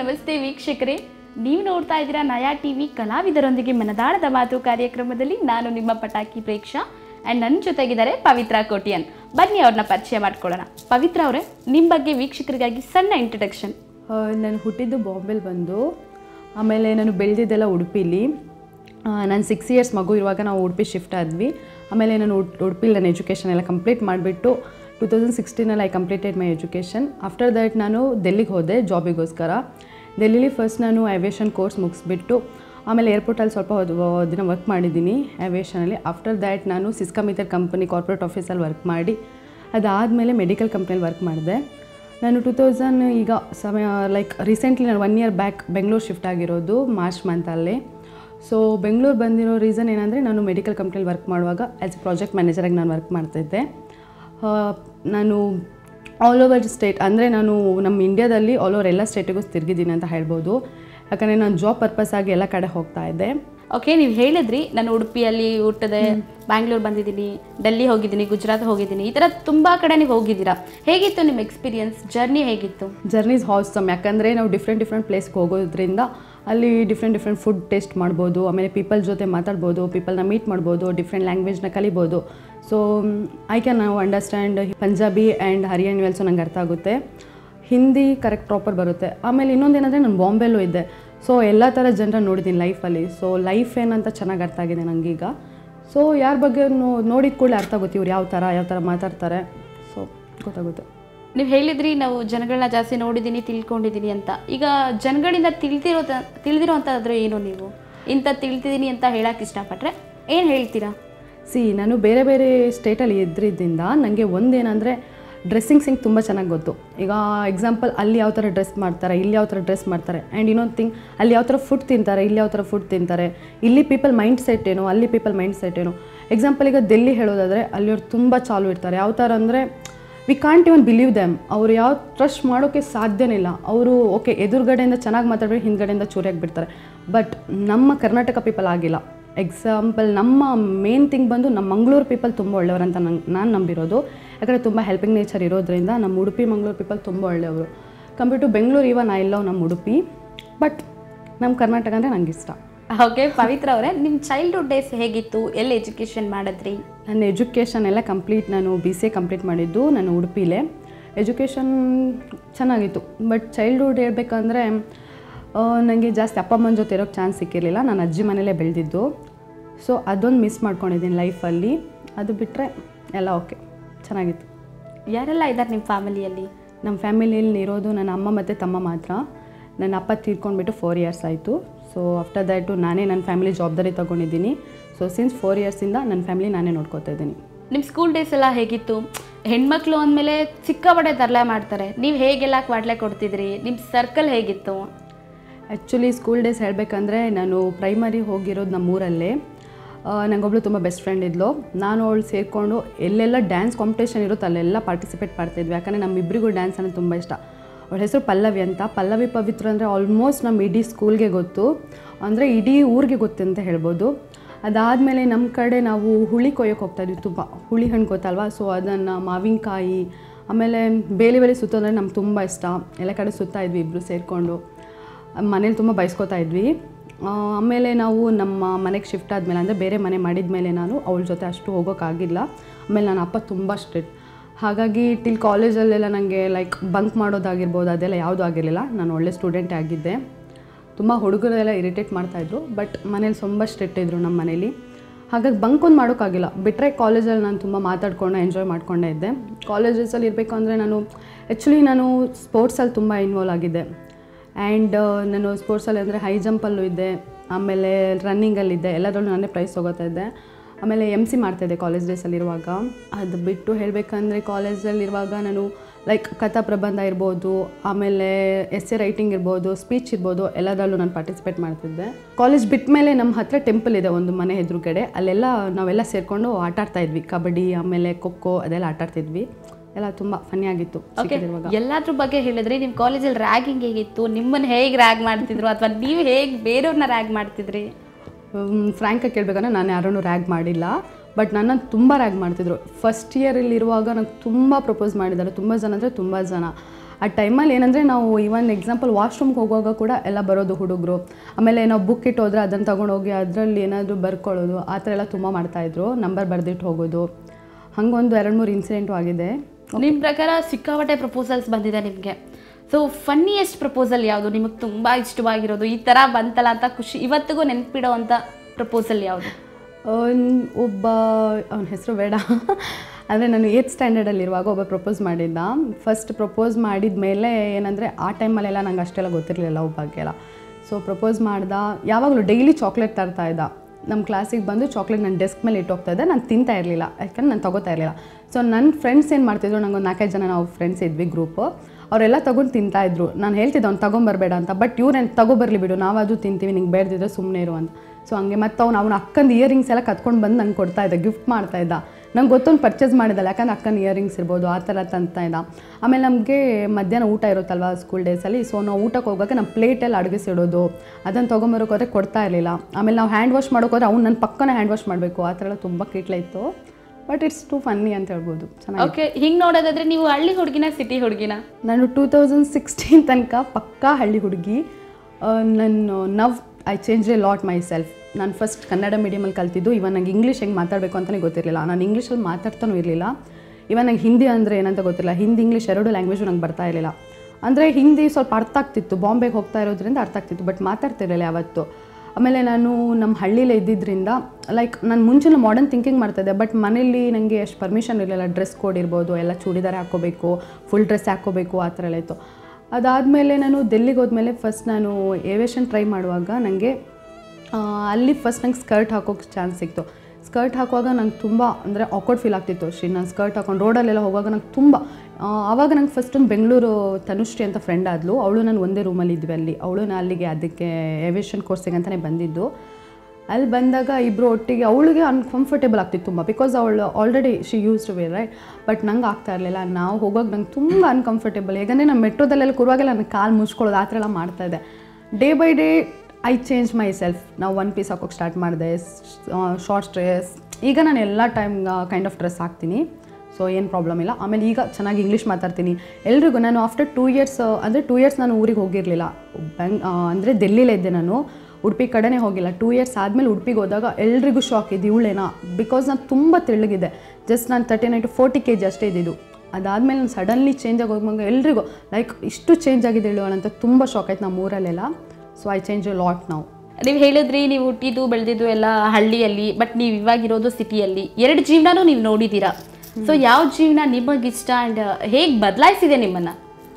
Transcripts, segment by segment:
ನಮಸ್ತೆ ವೀಕ್ಷಕರೇ ನೀವು ನೋಡ್ತಾ ಇದ್ದೀರಾ ನಯಾ ಟಿವಿ ಕಲಾವಿದರೊಂದಿಗೆ ಮನದಾಳದ ಮಾತು ಕಾರ್ಯಕ್ರಮದಲ್ಲಿ ನಾನು ನಿಮ್ಮ ಪಟಾಕಿ ಪ್ರೇಕ್ಷಾ ಆ್ಯಂಡ್ ನನ್ನ ಜೊತೆಗಿದ್ದಾರೆ ಪವಿತ್ರ ಕೋಟಿಯನ್ ಬನ್ನಿ ಅವ್ರನ್ನ ಪರಿಚಯ ಮಾಡ್ಕೊಳ್ಳೋಣ ಪವಿತ್ರ ಅವರೇ ನಿಮ್ಮ ಬಗ್ಗೆ ವೀಕ್ಷಕರಿಗಾಗಿ ಸಣ್ಣ ಇಂಟ್ರಡಕ್ಷನ್ ಆ, ನಾನು ಹುಟ್ಟಿದ್ದು ಬಾಂಬೆಲಿ ಬಂದು ಆಮೇಲೆ ನಾನು ಬೆಳೆದಿದ್ದೆಲ್ಲ ಉಡುಪಿಲಿ ನಾನು ಸಿಕ್ಸ್ ಇಯರ್ಸ್ ಮಗು ಇರುವಾಗ ನಾವು ಉಡುಪಿ ಶಿಫ್ಟ್ ಆದ್ವಿ ಆಮೇಲೆ ನಾನು ಉಡ್- ಉಡುಪಿಲಿ ನನ್ನ ಎಜುಕೇಷನ್ ಎಲ್ಲ ಕಂಪ್ಲೀಟ್ ಮಾಡಿಬಿಟ್ಟು ಟೂ ತೌಸಂಡ್ ಸಿಕ್ಸ್ಟೀನಲ್ಲಿ I completed my education after that ನಾನು ಡೆಲ್ಲಿಗೆ ಹೋದೆ ಜಾಬಿಗೋಸ್ಕರ ಡೆಲ್ಲಿಲಿ ಫಸ್ಟ್ ನಾನು ಏವಿಯೇಷನ್ ಕೋರ್ಸ್ ಮುಗಿಸ್ಬಿಟ್ಟು ಆಮೇಲೆ ಏರ್ಪೋರ್ಟಲ್ಲಿ ಸ್ವಲ್ಪ ಹೊದ್- ವ- ದಿನ ವರ್ಕ್ ಮಾಡಿದ್ದೀನಿ ಏವಿಯೇಷನಲ್ಲಿ ಆಫ್ಟರ್ ದ್ಯಾಟ್ ನಾನು ಸಿಸ್ಕಮಿತರ್ ಕಂಪನಿ ಕಾರ್ಪೊರೇಟ್ ಆಫೀಸಲ್ಲಿ ವರ್ಕ್ ಮಾಡಿ ಅದಾದಮೇಲೆ ಮೆಡಿಕಲ್ ಕಂಪ್ನಿಯಲ್ಲಿ ವರ್ಕ್ ಮಾಡಿದೆ ನಾನು ಟೂ ತೌಸಂಡ್ ಈಗ ಸಮಯ ಲೈಕ್ ರೀಸೆಂಟ್ಲಿ ನಾನು one year back Bengaluru shift ಆಗಿರೋದು ಮಾರ್ಚ್ ಮಂತಲ್ಲಿ ಸೊ ಬೆಂಗಳೂರು ಬಂದಿರೋ ರೀಸನ್ ಏನಂದರೆ ನಾನು ಮೆಡಿಕಲ್ ಕಂಪ್ನಿಲಿ ವರ್ಕ್ ಮಾಡುವಾಗ ಆ್ಯಸ್ ಎ ಪ್ರಾಜೆಕ್ಟ್ ಮ್ಯಾನೇಜರಾಗಿ ನಾನು ವರ್ಕ್ ಮಾಡ್ತಿದ್ದೆ ಆ, ನಾನು ಆಲ್ ಓವರ್ ಸ್ಟೇಟ್ ಅಂದರೆ ನಾನು ನಮ್ಮ ಇಂಡ್ಯಾದಲ್ಲಿ ಆಲ್ ಓವರ್ ಎಲ್ಲ ಸ್ಟೇಟಿಗೂ ತಿರುಗಿದ್ದೀನಿ ಅಂತ ಹೇಳ್ಬೋದು ಯಾಕಂದರೆ ನಾನು ಜಾಬ್ ಪರ್ಪಸ್ ಆಗಿ ಎಲ್ಲ ಕಡೆ ಹೋಗ್ತಾ ಇದ್ದೆ ಓಕೆ ನೀವು ಹೇಳಿದ್ರಿ ನಾನು ಉಡುಪಿಯಲ್ಲಿ ಹುಟ್ಟದೆ ಬ್ಯಾಂಗ್ಳೂರ್ ಬಂದಿದ್ದೀನಿ ಡೆಲ್ಲಿ ಹೋಗಿದ್ದೀನಿ ಗುಜರಾತ್ ಹೋಗಿದ್ದೀನಿ ಈ ಥರ ತುಂಬ ಕಡೆ ನೀವು ಹೋಗಿದ್ದೀರಾ ಹೇಗಿತ್ತು ನಿಮ್ಮ ಎಕ್ಸ್ಪೀರಿಯನ್ಸ್ ಜರ್ನಿ ಹೇಗಿತ್ತು ಜರ್ನೀಸ್ ಹಾಸ್ಟಮ್ ಯಾಕಂದರೆ ನಾವು ಡಿಫ್ರೆಂಟ್ ಡಿಫ್ರೆಂಟ್ ಪ್ಲೇಸ್ಗೆ ಹೋಗೋದ್ರಿಂದ ಅಲ್ಲಿ ಡಿಫ್ರೆಂಟ್ ಡಿಫ್ರೆಂಟ್ ಫುಡ್ ಟೇಸ್ಟ್ ಮಾಡ್ಬೋದು ಆಮೇಲೆ ಪೀಪಲ್ ಜೊತೆ ಮಾತಾಡ್ಬೋದು ಪೀಪಲ್ನ ಮೀಟ್ ಮಾಡ್ಬೋದು ಡಿಫ್ರೆಂಟ್ ಲ್ಯಾಂಗ್ವೇಜ್ನ ಕಲಿಬೋದು ಸೊ ಐ ಕ್ಯಾನ್ ನಾವು understand Punjabi and Haryani also ನಂಗೆ ಅರ್ಥ ಆಗುತ್ತೆ ಹಿಂದಿ ಕರೆಕ್ಟ್ ಪ್ರಾಪರ್ ಬರುತ್ತೆ ಆಮೇಲೆ ಇನ್ನೊಂದೇನಂದರೆ ನಾನು ಬಾಂಬೆಲ್ಲೂ ಇದ್ದೆ ಸೊ ಎಲ್ಲ ಥರ ಜನರ ನೋಡಿದ್ದೀನಿ ಲೈಫಲ್ಲಿ ಸೊ ಲೈಫ್ ಏನಂತ ಚೆನ್ನಾಗಿ ಅರ್ಥ ಆಗಿದೆ ನನಗೀಗ ಸೊ ಯಾರ ಬಗ್ಗೆ ನೋಡಿದ ಕೂಡಲೇ ಅರ್ಥ ಆಗುತ್ತೆ ಇವ್ರು ಯಾವ ಥರ ಯಾವ ಥರ ಮಾತಾಡ್ತಾರೆ ಸೊ ಗೊತ್ತಾಗುತ್ತೆ ನೀವು ಹೇಳಿದ್ರಿ ನಾವು ಜನಗಳನ್ನ ಜಾಸ್ತಿ ನೋಡಿದ್ದೀನಿ ತಿಳ್ಕೊಂಡಿದ್ದೀನಿ ಅಂತ ಈಗ ಜನಗಳಿಂದ ತಿಳಿದಿರೋ ತಿಳಿದಿರೋ ಅಂತಾದ್ರೆ ಏನು ನೀವು ಇಂಥ ತಿಳ್ತಿದ್ದೀನಿ ಅಂತ ಹೇಳಕ್ಕೆ ಇಷ್ಟಪಟ್ರೆ ಏನು ಹೇಳ್ತೀರಾ ಸಿ ನಾನು ಬೇರೆ ಬೇರೆ ಸ್ಟೇಟಲ್ಲಿ ಇದ್ರಿದ್ದರಿಂದ ನನಗೆ ಒಂದೇನಂದರೆ ಡ್ರೆಸ್ಸಿಂಗ್ ಸಿಂಗ್ ತುಂಬ ಚೆನ್ನಾಗಿ ಗೊತ್ತು ಈಗ ಎಕ್ಸಾಂಪಲ್ ಅಲ್ಲಿ ಯಾವ ಥರ ಡ್ರೆಸ್ ಮಾಡ್ತಾರೆ ಇಲ್ಲಿ ಯಾವ ಥರ ಡ್ರೆಸ್ ಮಾಡ್ತಾರೆ ಆ್ಯಂಡ್ ಇನ್ನೊಂದು ಥಿಂಗ್ ಅಲ್ಲಿ ಯಾವ ಥರ ಫುಡ್ ತಿಂತಾರೆ ಇಲ್ಲಿ ಯಾವ ಥರ ಫುಡ್ ತಿಂತಾರೆ ಇಲ್ಲಿ ಪೀಪಲ್ ಮೈಂಡ್ ಸೆಟ್ ಏನು ಅಲ್ಲಿ ಪೀಪಲ್ ಮೈಂಡ್ ಸೆಟ್ ಏನು ಎಕ್ಸಾಂಪಲ್ ಈಗ ಡೆಲ್ಲಿ ಹೇಳೋದಾದರೆ ಅಲ್ಲಿಯವ್ರು ತುಂಬ ಚಾಲು ಇರ್ತಾರೆ ಯಾವ ಥರ ಅಂದರೆ we can't even believe them ಅವ್ರು ಯಾವ ಟ್ರಸ್ಟ್ ಮಾಡೋಕ್ಕೆ ಸಾಧ್ಯನೇ ಇಲ್ಲ ಅವರು ಓಕೆ ಎದುರುಗಡೆಯಿಂದ ಚೆನ್ನಾಗಿ ಮಾತಾಡ್ಬಿಟ್ಟು ಹಿಂದ್ಗಡೆಯಿಂದ ಚೂರಿಯಾಗಿ ಬಿಡ್ತಾರೆ ಬಟ್ ನಮ್ಮ ಕರ್ನಾಟಕ ಪೀಪಲ್ ಆಗಿಲ್ಲ ಎಕ್ಸಾಂಪಲ್ ನಮ್ಮ ಮೇನ್ ಥಿಂಗ್ ಬಂದು ನಮ್ಮ ಮಂಗಳೂರು ಪೀಪಲ್ ತುಂಬ ಒಳ್ಳೆಯವರು ಅಂತ ನಂಗೆ ನಾನು ನಂಬಿರೋದು ಯಾಕಂದರೆ ತುಂಬ ಹೆಲ್ಪಿಂಗ್ ನೇಚರ್ ಇರೋದ್ರಿಂದ ನಮ್ಮ ಉಡುಪಿ ಮಂಗಳೂರು ಪೀಪಲ್ ತುಂಬ ಒಳ್ಳೆಯವರು compare to Bengaluru even I love ನಮ್ಮ ಉಡುಪಿ ಬಟ್ ನಮ್ಮ ಕರ್ನಾಟಕ ಅಂದರೆ ನಂಗೆ ಇಷ್ಟ ಓಕೆ ಪವಿತ್ರ ಅವರೇ ನಿಮ್ಮ ಚೈಲ್ಡ್ಹುಡ್ ಡೇಸ್ ಹೇಗಿತ್ತು ಎಲ್ಲಿ ಎಜುಕೇಷನ್ ಮಾಡಿದ್ರಿ ನನ್ನ ಎಜುಕೇಷನ್ ಎಲ್ಲ ಕಂಪ್ಲೀಟ್ ನಾನು ಬಿ ಸಿ ಎ ಕಂಪ್ಲೀಟ್ ಮಾಡಿದ್ದು ನಾನು ಉಡುಪಿಲೇ ಎಜುಕೇಷನ್ ಚೆನ್ನಾಗಿತ್ತು ಬಟ್ ಚೈಲ್ಡ್ಹುಡ್ ಹೇಳ್ಬೇಕಂದ್ರೆ ನನಗೆ ಜಾಸ್ತಿ ಅಪ್ಪ ಅಮ್ಮನ ಜೊತೆ ಇರೋಕ್ಕೆ ಚಾನ್ಸ್ ಸಿಕ್ಕಿರಲಿಲ್ಲ ನಾನು ಅಜ್ಜಿ ಮನೇಲೇ ಬೆಳೆದಿದ್ದು ಸೊ ಅದೊಂದು ಮಿಸ್ ಮಾಡ್ಕೊಂಡಿದ್ದೀನಿ ಲೈಫಲ್ಲಿ ಅದು ಬಿಟ್ಟರೆ ಎಲ್ಲ ಓಕೆ ಚೆನ್ನಾಗಿತ್ತು ಯಾರೆಲ್ಲ ಇದ್ದಾರೆ ನಿಮ್ಮ ಫ್ಯಾಮಿಲಿಯಲ್ಲಿ ನಮ್ಮ ಫ್ಯಾಮಿಲಿಯಲ್ಲಿ ಇರೋದು ನನ್ನ ಅಮ್ಮ ಮತ್ತು ತಮ್ಮ ಮಾತ್ರ ನನ್ನ ಅಪ್ಪ ತೀರ್ಕೊಂಡ್ಬಿಟ್ಟು ಫೋರ್ ಇಯರ್ಸ್ ಆಯಿತು ಸೊ ಆಫ್ಟರ್ ದ್ಯಾಟು ನಾನೇ ನನ್ನ ಫ್ಯಾಮಿಲಿ ಜವಾಬ್ದಾರಿ ತೊಗೊಂಡಿದ್ದೀನಿ ಸೊ ಸಿನ್ಸ್ ಫೋರ್ ಇಯರ್ಸಿಂದ ನನ್ನ ಫ್ಯಾಮಿಲಿ ನಾನೇ ನೋಡ್ಕೋತಾ ಇದ್ದೀನಿ ನಿಮ್ಮ ಸ್ಕೂಲ್ ಡೇಸ್ ಎಲ್ಲ ಹೇಗಿತ್ತು ಹೆಣ್ಮಕ್ಳು ಅಂದಮೇಲೆ ಸಿಕ್ಕಾಪಟ್ಟೆ ತರಲೆ ಮಾಡ್ತಾರೆ ನೀವು ಹೇಗೆಲ್ಲ ಕ್ವಾಟ್ಲೆ ಕೊಡ್ತಿದ್ರಿ ನಿಮ್ಮ ಸರ್ಕಲ್ ಹೇಗಿತ್ತು ಆ್ಯಕ್ಚುಲಿ ಸ್ಕೂಲ್ ಡೇಸ್ ಹೇಳಬೇಕಂದ್ರೆ ನಾನು ಪ್ರೈಮರಿ ಹೋಗಿರೋದು ನಮ್ಮೂರಲ್ಲೇ ಆ, ನಂಗೊಬ್ಳು ತುಂಬ ಬೆಸ್ಟ್ ಫ್ರೆಂಡ್ ಇದ್ಲು ನಾನು ಅವಳು ಸೇರಿಕೊಂಡು ಎಲ್ಲೆಲ್ಲ ಡ್ಯಾನ್ಸ್ ಕಾಂಪಿಟೇಷನ್ ಇರುತ್ತೆ ಅಲ್ಲೆಲ್ಲ ಪಾರ್ಟಿಸಿಪೇಟ್ ಮಾಡ್ತಿದ್ವಿ ಯಾಕಂದರೆ ನಮ್ಮಿಬ್ಬರಿಗೂ ಡ್ಯಾನ್ಸ್ ಅಂದರೆ ತುಂಬ ಇಷ್ಟ ಅವಳ ಹೆಸರು ಪಲ್ಲವಿ ಅಂತ ಪಲ್ಲವಿ ಪವಿತ್ರ ಅಂದರೆ ಆಲ್ಮೋಸ್ಟ್ ನಮ್ಮ ಇಡೀ ಸ್ಕೂಲ್ಗೆ ಗೊತ್ತು ಅಂದರೆ ಇಡೀ ಊರಿಗೆ ಗೊತ್ತು ಅಂತ ಹೇಳ್ಬೋದು ಅದಾದಮೇಲೆ ನಮ್ಮ ಕಡೆ ನಾವು ಹುಳಿ ಕೊಯ್ಯೋಕೆ ಹೋಗ್ತಾಯಿದ್ವಿ ತುಂಬ ಹುಳಿ ಹಣ್ಣು ಗೊತ್ತಲ್ವಾ ಸೊ ಅದನ್ನು ಮಾವಿನಕಾಯಿ ಆಮೇಲೆ ಬೇಲಿ ಬೇಲಿ ಸುತ್ತೋದ್ರೆ ನಮ್ಗೆ ತುಂಬ ಇಷ್ಟ ಎಲ್ಲ ಕಡೆ ಸುತ್ತಾ ಇದ್ವಿ ಇಬ್ಬರು ಸೇರಿಕೊಂಡು ಮನೇಲಿ ತುಂಬ ಬಯಸ್ಕೋತಾ ಇದ್ವಿ ಆ, ಆಮೇಲೆ ನಾವು ನಮ್ಮ ಮನೆಗೆ ಶಿಫ್ಟ್ ಆದಮೇಲೆ ಅಂದರೆ ಬೇರೆ ಮನೆ ಮಾಡಿದ ಮೇಲೆ ನಾನು ಅವಳ ಜೊತೆ ಅಷ್ಟು ಹೋಗೋಕ್ಕಾಗಿಲ್ಲ ಆಮೇಲೆ ನನ್ನ ಅಪ್ಪ ತುಂಬ ಸ್ಟ್ರಿಕ್ಟ್ ಹಾಗಾಗಿ ಟಿಲ್ ಕಾಲೇಜಲ್ಲೆಲ್ಲ ನನಗೆ ಲೈಕ್ ಬಂಕ್ ಮಾಡೋದಾಗಿರ್ಬೋದು ಅದೆಲ್ಲ ಯಾವುದೂ ಆಗಿರಲಿಲ್ಲ ನಾನು ಒಳ್ಳೆ ಸ್ಟೂಡೆಂಟೇ ಆಗಿದ್ದೆ ತುಂಬ ಹುಡುಗರೆಲ್ಲ ಇರಿಟೇಟ್ ಮಾಡ್ತಾಯಿದ್ರು ಬಟ್ ಮನೇಲಿ ತುಂಬ ಸ್ಟ್ರಿಕ್ಟ್ ಇದ್ದರು ನಮ್ಮ ಮನೇಲಿ ಹಾಗಾಗಿ ಬಂಕ್ ಒಂದು ಮಾಡೋಕ್ಕಾಗಿಲ್ಲ ಬಿಟ್ಟರೆ ಕಾಲೇಜಲ್ಲಿ ನಾನು ತುಂಬ ಮಾತಾಡ್ಕೊಂಡು ಎಂಜಾಯ್ ಮಾಡ್ಕೊಂಡೇ ಇದ್ದೆ ಕಾಲೇಜಸಲ್ಲಿ ಇರಬೇಕು ಅಂದರೆ ನಾನು ಆ್ಯಕ್ಚುಲಿ ನಾನು ಸ್ಪೋರ್ಟ್ಸಲ್ಲಿ ತುಂಬ ಇನ್ವಾಲ್ವ್ ಆಗಿದ್ದೆ ಆ್ಯಂಡ್ ನಾನು ಸ್ಪೋರ್ಟ್ಸಲ್ಲಿ ಅಂದರೆ ಹೈ ಜಂಪಲ್ಲೂ ಇದ್ದೆ ಆಮೇಲೆ ರನ್ನಿಂಗಲ್ಲಿದ್ದೆ ಎಲ್ಲದರಲ್ಲೂ ನಾನೇ ಪ್ರೈಸ್ ತೊಗೋತಾ ಇದ್ದೆ ಆಮೇಲೆ ಎಮ್ ಸಿ ಮಾಡ್ತಾಯಿದ್ದೆ ಕಾಲೇಜ್ ಡೇಸಲ್ಲಿರುವಾಗ ಅದು ಬಿಟ್ಟು ಹೇಳಬೇಕಂದ್ರೆ ಕಾಲೇಜಲ್ಲಿರುವಾಗ ನಾನು ಲೈಕ್ ಕಥಾ ಪ್ರಬಂಧ ಇರ್ಬೋದು ಆಮೇಲೆ ಎಸ್ ಎ ರೈಟಿಂಗ್ ಇರ್ಬೋದು ಸ್ಪೀಚ್ ಇರ್ಬೋದು ಎಲ್ಲದರಲ್ಲೂ ನಾನು ಪಾರ್ಟಿಸಿಪೇಟ್ ಮಾಡ್ತಿದ್ದೆ ಕಾಲೇಜ್ ಬಿಟ್ಟ ಮೇಲೆ ನಮ್ಮ ಹತ್ರ ಟೆಂಪಲ್ ಇದೆ ಒಂದು ಮನೆ ಎದುರುಗಡೆ ಅಲ್ಲೆಲ್ಲ ನಾವೆಲ್ಲ ಸೇರಿಕೊಂಡು ಆಟ ಆಡ್ತಾ ಇದ್ವಿ ಕಬಡ್ಡಿ ಆಮೇಲೆ ಖೋಖೋ ಅದೆಲ್ಲ ಆಟ ಆಡ್ತಿದ್ವಿ ಎಲ್ಲ ತುಂಬ ಫನ್ನಿ ಆಗಿತ್ತು ಓಕೆ ಚಿಕ್ಕದಿರುವಾಗ ಎಲ್ಲಾದ್ರ ಬಗ್ಗೆ ಹೇಳಿದ್ರಿ ನಿಮ್ಮ ಕಾಲೇಜಲ್ಲಿ ರ್ಯಾಗಿಂಗ್ ಹೇಗಿತ್ತು ನಿಮ್ಮನ್ನ ಹೇಗೆ ರ್ಯಾಗ್ ಮಾಡ್ತಿದ್ರು ಅಥವಾ ನೀವು ಹೇಗೆ ಬೇರೆಯವ್ರನ್ನ ರ್ಯಾಗ್ ಮಾಡ್ತಿದ್ರಿ ಫ್ರ್ಯಾಂಕಾಗಿ ಕೇಳಬೇಕಂದ್ರೆ ನಾನು ಯಾರನ್ನೂ ರ್ಯಾಗ್ ಮಾಡಿಲ್ಲ ಬಟ್ ನನ್ನ ತುಂಬ ರ್ಯಾಗ್ ಮಾಡ್ತಿದ್ರು ಫಸ್ಟ್ ಇಯರಲ್ಲಿ ಇರುವಾಗ ನಂಗೆ ತುಂಬ ಪ್ರಪೋಸ್ ಮಾಡಿದ್ದಾರೆ ತುಂಬ ಜನ ಅಂದರೆ ತುಂಬ ಜನ ಆ ಟೈಮಲ್ಲಿ ಏನಂದರೆ ನಾವು ಇವನ್ ಎಕ್ಸಾಂಪಲ್ ವಾಶ್ರೂಮ್ಗೆ ಹೋಗುವಾಗ ಕೂಡ ಎಲ್ಲ ಬರೋದು ಹುಡುಗರು ಆಮೇಲೆ ನಾವು ಬುಕ್ ಇಟ್ಟು ಹೋದ್ರೆ ಅದನ್ನು ತಗೊಂಡೋಗಿ ಅದರಲ್ಲಿ ಏನಾದರೂ ಬರ್ಕೊಳ್ಳೋದು ಆ ಥರ ಎಲ್ಲ ತುಂಬ ಮಾಡ್ತಾಯಿದ್ರು ನಂಬರ್ ಬರೆದಿಟ್ಟು ಹೋಗೋದು ಹಂಗೊಂದು ಎರಡು ಮೂರು ಇನ್ಸಿಡೆಂಟು ಆಗಿದೆ ನಿಮ್ಮ ಪ್ರಕಾರ ಸಿಕ್ಕಾಪಟ್ಟೆ ಪ್ರಪೋಸಲ್ಸ್ ಬಂದಿದೆ ನಿಮಗೆ ಸೊ ಫನ್ನಿಯೆಸ್ಟ್ ಪ್ರಪೋಸಲ್ ಯಾವುದು ನಿಮಗೆ ತುಂಬ ಇಷ್ಟವಾಗಿರೋದು ಈ ಥರ ಬಂತಲ್ಲ ಅಂತ ಖುಷಿ ಇವತ್ತಿಗೂ ನೆನಪಿಡೋ ಅಂತ ಪ್ರಪೋಸಲ್ ಯಾವುದು ಅವ್ನ್ ಒಬ್ಬ ಅವನ ಹೆಸರು ಬೇಡ ಅಂದರೆ ನಾನು ಏತ್ ಸ್ಟ್ಯಾಂಡರ್ಡಲ್ಲಿರುವಾಗ ಒಬ್ಬ ಪ್ರಪೋಸ್ ಮಾಡಿದ್ದ ಫಸ್ಟ್ ಪ್ರಪೋಸ್ ಮಾಡಿದ ಮೇಲೆ ಏನಂದರೆ ಆ ಟೈಮಲ್ಲೆಲ್ಲ ನಂಗೆ ಅಷ್ಟೆಲ್ಲ ಗೊತ್ತಿರಲಿಲ್ಲ ಒಬ್ಬ ಬಗ್ಗೆ ಎಲ್ಲ ಸೊ ಪ್ರಪೋಸ್ ಮಾಡ್ದ ಯಾವಾಗಲೂ ಡೈಲಿ ಚಾಕ್ಲೇಟ್ ತರ್ತಾ ಇದ್ದ ನಮ್ಮ ಕ್ಲಾಸಿಗೆ ಬಂದು ಚಾಕ್ಲೇಟ್ ನನ್ನ ಡೆಸ್ಕ್ ಮೇಲೆ ಇಟ್ಟೋಗ್ತಾ ಇದ್ದೆ ನಾನು ತಿಂತಾ ಇರಲಿಲ್ಲ ಯಾಕಂದ್ರೆ ನಾನು ತಗೋತಾ ಇರಲಿಲ್ಲ ಸೊ ನನ್ನ ಫ್ರೆಂಡ್ಸ್ ಏನು ಮಾಡ್ತಿದ್ರು ನಂಗೊಂದು ನಾಲ್ಕೈದು ಜನ ನಾವು ಫ್ರೆಂಡ್ಸ್ ಇದ್ವಿ ಗ್ರೂಪು ಅವರೆಲ್ಲ ತೊಗೊಂಡು ತಿಂತಾ ಇದ್ರು ನಾನು ಹೇಳ್ತಿದ್ದೆ ಅವ್ನು ತೊಗೊಂಬರ್ಬೇಡ ಅಂತ ಬಟ್ ಇವ್ರೇನು ತಗೊಬರ್ಲಿ ಬಿಡು ನಾವು ಅದು ತಿಂತೀವಿ ನಿಂಗೆ ಬೇಡ್ದಿದ್ರೆ ಸುಮ್ಮನೆ ಇರು ಅಂತ ಸೊ ಹಂಗೆ ಮತ್ತು ಅವ್ನು ಅವ್ನ ಅಕ್ಕನ ಇಯರಿಂಗ್ಸ್ ಎಲ್ಲ ಕತ್ಕೊಂಡು ಬಂದು ನಂಗೆ ಕೊಡ್ತಾ ಇದ್ದ ಗಿಫ್ಟ್ ಮಾಡ್ತಾ ಇದ್ದ ನಂಗೆ ಗೊತ್ತೊಂದು ಪರ್ಚೇಸ್ ಮಾಡಿದ್ದಲ್ಲ ಯಾಕಂದ್ರೆ ಅಕ್ಕನ ಇಯರಿಂಗ್ಸ್ ಇರ್ಬೋದು ಆ ಥರ ತಂತಾ ಇದ್ದ ಆಮೇಲೆ ನಮಗೆ ಮಧ್ಯಾಹ್ನ ಊಟ ಇರುತ್ತಲ್ವ ಸ್ಕೂಲ್ ಡೇಸಲ್ಲಿ ಸೊ ನಾವು ಊಟಕ್ಕೆ ಹೋಗುವಾಗ ನಮ್ಮ ಪ್ಲೇಟಲ್ಲಿ ಅಡುಗೆಸಿಡೋದು ಅದನ್ನು ತೊಗೊಂಬರೋಕೆ ಹೋದ್ರೆ ಕೊಡ್ತಾ ಇರಲಿಲ್ಲ ಆಮೇಲೆ ನಾವು ಹ್ಯಾಂಡ್ ವಾಶ್ ಮಾಡೋಕೆ ಹೋದ್ರೆ ಅವ್ನು ನನ್ನ ಪಕ್ಕನೇ ಹ್ಯಾಂಡ್ ವಾಶ್ ಮಾಡಬೇಕು ಆ ಥರ ಎಲ್ಲ ತುಂಬ ಕಿಟ್ಲ ಇತ್ತು ಬಟ್ ಇಟ್ಸ್ ಟು ಫನ್ನಿ ಅಂತ ಹೇಳ್ಬೋದು ಚೆನ್ನಾಗಿ ಓಕೆ ಹಿಂಗೆ ನೋಡೋದಾದ್ರೆ ನೀವು ಹಳ್ಳಿ ಹುಡುಗಿನ ಸಿಟಿ ಹುಡುಗಿನ ನಾನು ಟೂ ತೌಸಂಡ್ ಸಿಕ್ಸ್ಟೀನ್ ತನಕ ಪಕ್ಕಾ ಹಳ್ಳಿ ಹುಡುಗಿ ನಾನು now I change a lot myself ನಾನು ಫಸ್ಟ್ ಕನ್ನಡ ಮೀಡಿಯಮಲ್ಲಿ ಕಲ್ತಿದ್ದು ಇವನ್ ನಂಗೆ ಇಂಗ್ಲೀಷ್ ಹೆಂಗೆ ಮಾತಾಡಬೇಕು ಅಂತಲೇ ಗೊತ್ತಿರಲಿಲ್ಲ ನಾನು ಇಂಗ್ಲೀಷಲ್ಲಿ ಮಾತಾಡ್ತಾನೂ ಇರಲಿಲ್ಲ ಇವನ್ ನಂಗೆ ಹಿಂದಿ ಅಂದರೆ ಏನಂತ ಗೊತ್ತಿಲ್ಲ ಹಿಂದಿ ಇಂಗ್ಲೀಷ್ ಎರಡು ಲ್ಯಾಂಗ್ವೇಜು ನಂಗೆ ಬರ್ತಾ ಇರಲಿಲ್ಲ ಅಂದರೆ ಹಿಂದಿ ಸ್ವಲ್ಪ ಅರ್ಥ ಆಗ್ತಿತ್ತು ಬಾಂಬೆಗೆ ಹೋಗ್ತಾ ಇರೋದ್ರಿಂದ ಅರ್ಥ ಆಗ್ತಿತ್ತು ಬಟ್ ಮಾತಾಡ್ತಿರಲಿಲ್ಲ ಯಾವತ್ತು ಆಮೇಲೆ ನಾನು ನಮ್ಮ ಹಳ್ಳಿಲೇ ಇದ್ದಿದ್ದರಿಂದ ಲೈಕ್ ನಾನು ಮುಂಚೆನೂ ಮಾಡರ್ನ್ ಥಿಂಕಿಂಗ್ ಮಾಡ್ತಾಯಿದ್ದೆ ಬಟ್ ಮನೇಲಿ ನನಗೆ ಅಷ್ಟು ಪರ್ಮಿಷನ್ ಇರಲಿಲ್ಲ ಡ್ರೆಸ್ ಕೋಡ್ ಇರ್ಬೋದು ಎಲ್ಲ ಚೂಡಿದಾರ ಹಾಕ್ಕೋಬೇಕು ಫುಲ್ ಡ್ರೆಸ್ ಹಾಕ್ಕೋಬೇಕು ಆ ಥರ ಎಲ್ಲ ಇತ್ತು ಅದಾದಮೇಲೆ ನಾನು ಡೆಲ್ಲಿಗೆ ಹೋದ್ಮೇಲೆ ಫಸ್ಟ್ ನಾನು ಏವಿಯೇಷನ್ ಟ್ರೈ ಮಾಡುವಾಗ ನನಗೆ ಅಲ್ಲಿ ಫಸ್ಟ್ ನಂಗೆ ಸ್ಕರ್ಟ್ ಹಾಕೋಕ್ಕೆ ಚಾನ್ಸ್ ಸಿಕ್ತು ಸ್ಕರ್ಟ್ ಹಾಕುವಾಗ ನಂಗೆ ತುಂಬ ಅಂದರೆ ಆಕ್ವರ್ಡ್ ಫೀಲ್ ಆಗ್ತಿತ್ತು ಶ್ರೀ ನಾನು ಸ್ಕರ್ಟ್ ಹಾಕೊಂಡು ರೋಡಲ್ಲೆಲ್ಲ ಹೋಗುವಾಗ ನಂಗೆ ತುಂಬ ಆ, ಆವಾಗ ನಂಗೆ ಫಸ್ಟ್ ಒಂದು ಬೆಂಗಳೂರು ತನುಶ್ರೀ ಅಂತ ಫ್ರೆಂಡ್ ಆದಳು ಅವಳು ನಾನು ಒಂದೇ ರೂಮಲ್ಲಿ ಇದ್ವಿ ಅಲ್ಲಿ ಅವಳು ನಾನು ಅಲ್ಲಿಗೆ ಅದಕ್ಕೆ ಏವಿಯೇಷನ್ ಕೋರ್ಸಿಗೆ ಅಂತಲೇ ಬಂದಿದ್ದು ಅಲ್ಲಿ ಬಂದಾಗ ಇಬ್ಬರು ಒಟ್ಟಿಗೆ ಅವಳಿಗೆ ಅನ್ಕಂಫರ್ಟೇಬಲ್ ಆಗ್ತಿತ್ತು ತುಂಬ ಬಿಕಾಸ್ ಅವಳು already she use to wear right but ನಂಗೆ ಆಗ್ತಾ ಇರಲಿಲ್ಲ ನಾವು ಹೋಗೋಕೆ ನಂಗೆ ತುಂಬ ಅನ್ಕಂಫರ್ಟೇಬಲ್ ಹೇಗಂದರೆ ನಾನು ಮೆಟ್ರೋದಲ್ಲೆಲ್ಲ ಕೂರುವಾಗೆಲ್ಲ ನನ್ನ ಕಾಲು ಮುಚ್ಕೊಳ್ಳೋದು ಆ ಥರ ಎಲ್ಲ ಮಾಡ್ತಾ ಇದ್ದೆ day by day I change myself ನಾವು ಒನ್ ಪೀಸ್ ಹಾಕೋಕೆ ಸ್ಟಾರ್ಟ್ ಮಾಡಿದೆ ಶಾರ್ಟ್ಸ್ ಡ್ರೆಸ್ ಈಗ ನಾನು ಎಲ್ಲ ಟೈಮ್ ಕೈಂಡ್ ಆಫ್ ಡ್ರೆಸ್ ಹಾಕ್ತೀನಿ ಸೊ ಏನು ಪ್ರಾಬ್ಲಮ್ ಇಲ್ಲ ಆಮೇಲೆ ಈಗ ಚೆನ್ನಾಗಿ ಇಂಗ್ಲೀಷ್ ಮಾತಾಡ್ತೀನಿ ಎಲ್ರಿಗೂ ನಾನು ಆಫ್ಟರ್ ಟೂ ಇಯರ್ಸ್ ಅಂದರೆ ಟೂ ಇಯರ್ಸ್ ನಾನು ಊರಿಗೆ ಹೋಗಿರಲಿಲ್ಲ ಬೆಂಗ್ ಅಂದರೆ ಡೆಲ್ಲಿಲೇ ಇದ್ದೆ ನಾನು ಉಡುಪಿ ಕಡೆನೇ ಹೋಗಿಲ್ಲ ಟೂ ಇಯರ್ಸ್ ಆದಮೇಲೆ ಉಡುಪಿಗೆ ಹೋದಾಗ ಎಲ್ರಿಗೂ ಶಾಕ್ ಇದೆ ಇವಳೇನಾ ಬಿಕಾಸ್ ನಾನು ತುಂಬ ತೆಳ್ಳಗಿದೆ ಜಸ್ಟ್ ನಾನು thirty nine to forty K G ಅಷ್ಟೇ ಇದ್ದಿದ್ದು ಅದಾದಮೇಲೆ ನಾನು ಸಡನ್ಲಿ ಚೇಂಜ್ ಆಗಿ ಹೋಗುವಾಗ ಎಲ್ರಿಗೂ ಲೈಕ್ ಇಷ್ಟು ಚೇಂಜ್ ಆಗಿದೆ ಹೇಳುವಳಂತ ತುಂಬ ಶಾಕ್ ಆಯ್ತು ನಮ್ಮ ಊರಲ್ಲೆಲ್ಲ so I change a lot ನಾವು ನೀವು ಹೇಳಿದ್ರಿ ನೀವು ಹುಟ್ಟಿದ್ದು ಬೆಳೆದಿದ್ದು ಎಲ್ಲ ಹಳ್ಳಿಯಲ್ಲಿ ಬಟ್ ನೀವು ಇವಾಗಿರೋದು ಸಿಟಿಯಲ್ಲಿ ಎರಡು ಜೀವನನೂ ನೀವು ನೋಡಿದ್ದೀರಾ ಸೊ ಯಾವ ಜೀವನ ನಿಮಗಿಷ್ಟ ಆ್ಯಂಡ್ ಹೇಗೆ ಬದಲಾಯಿಸಿದೆ ನಿಮ್ಮನ್ನು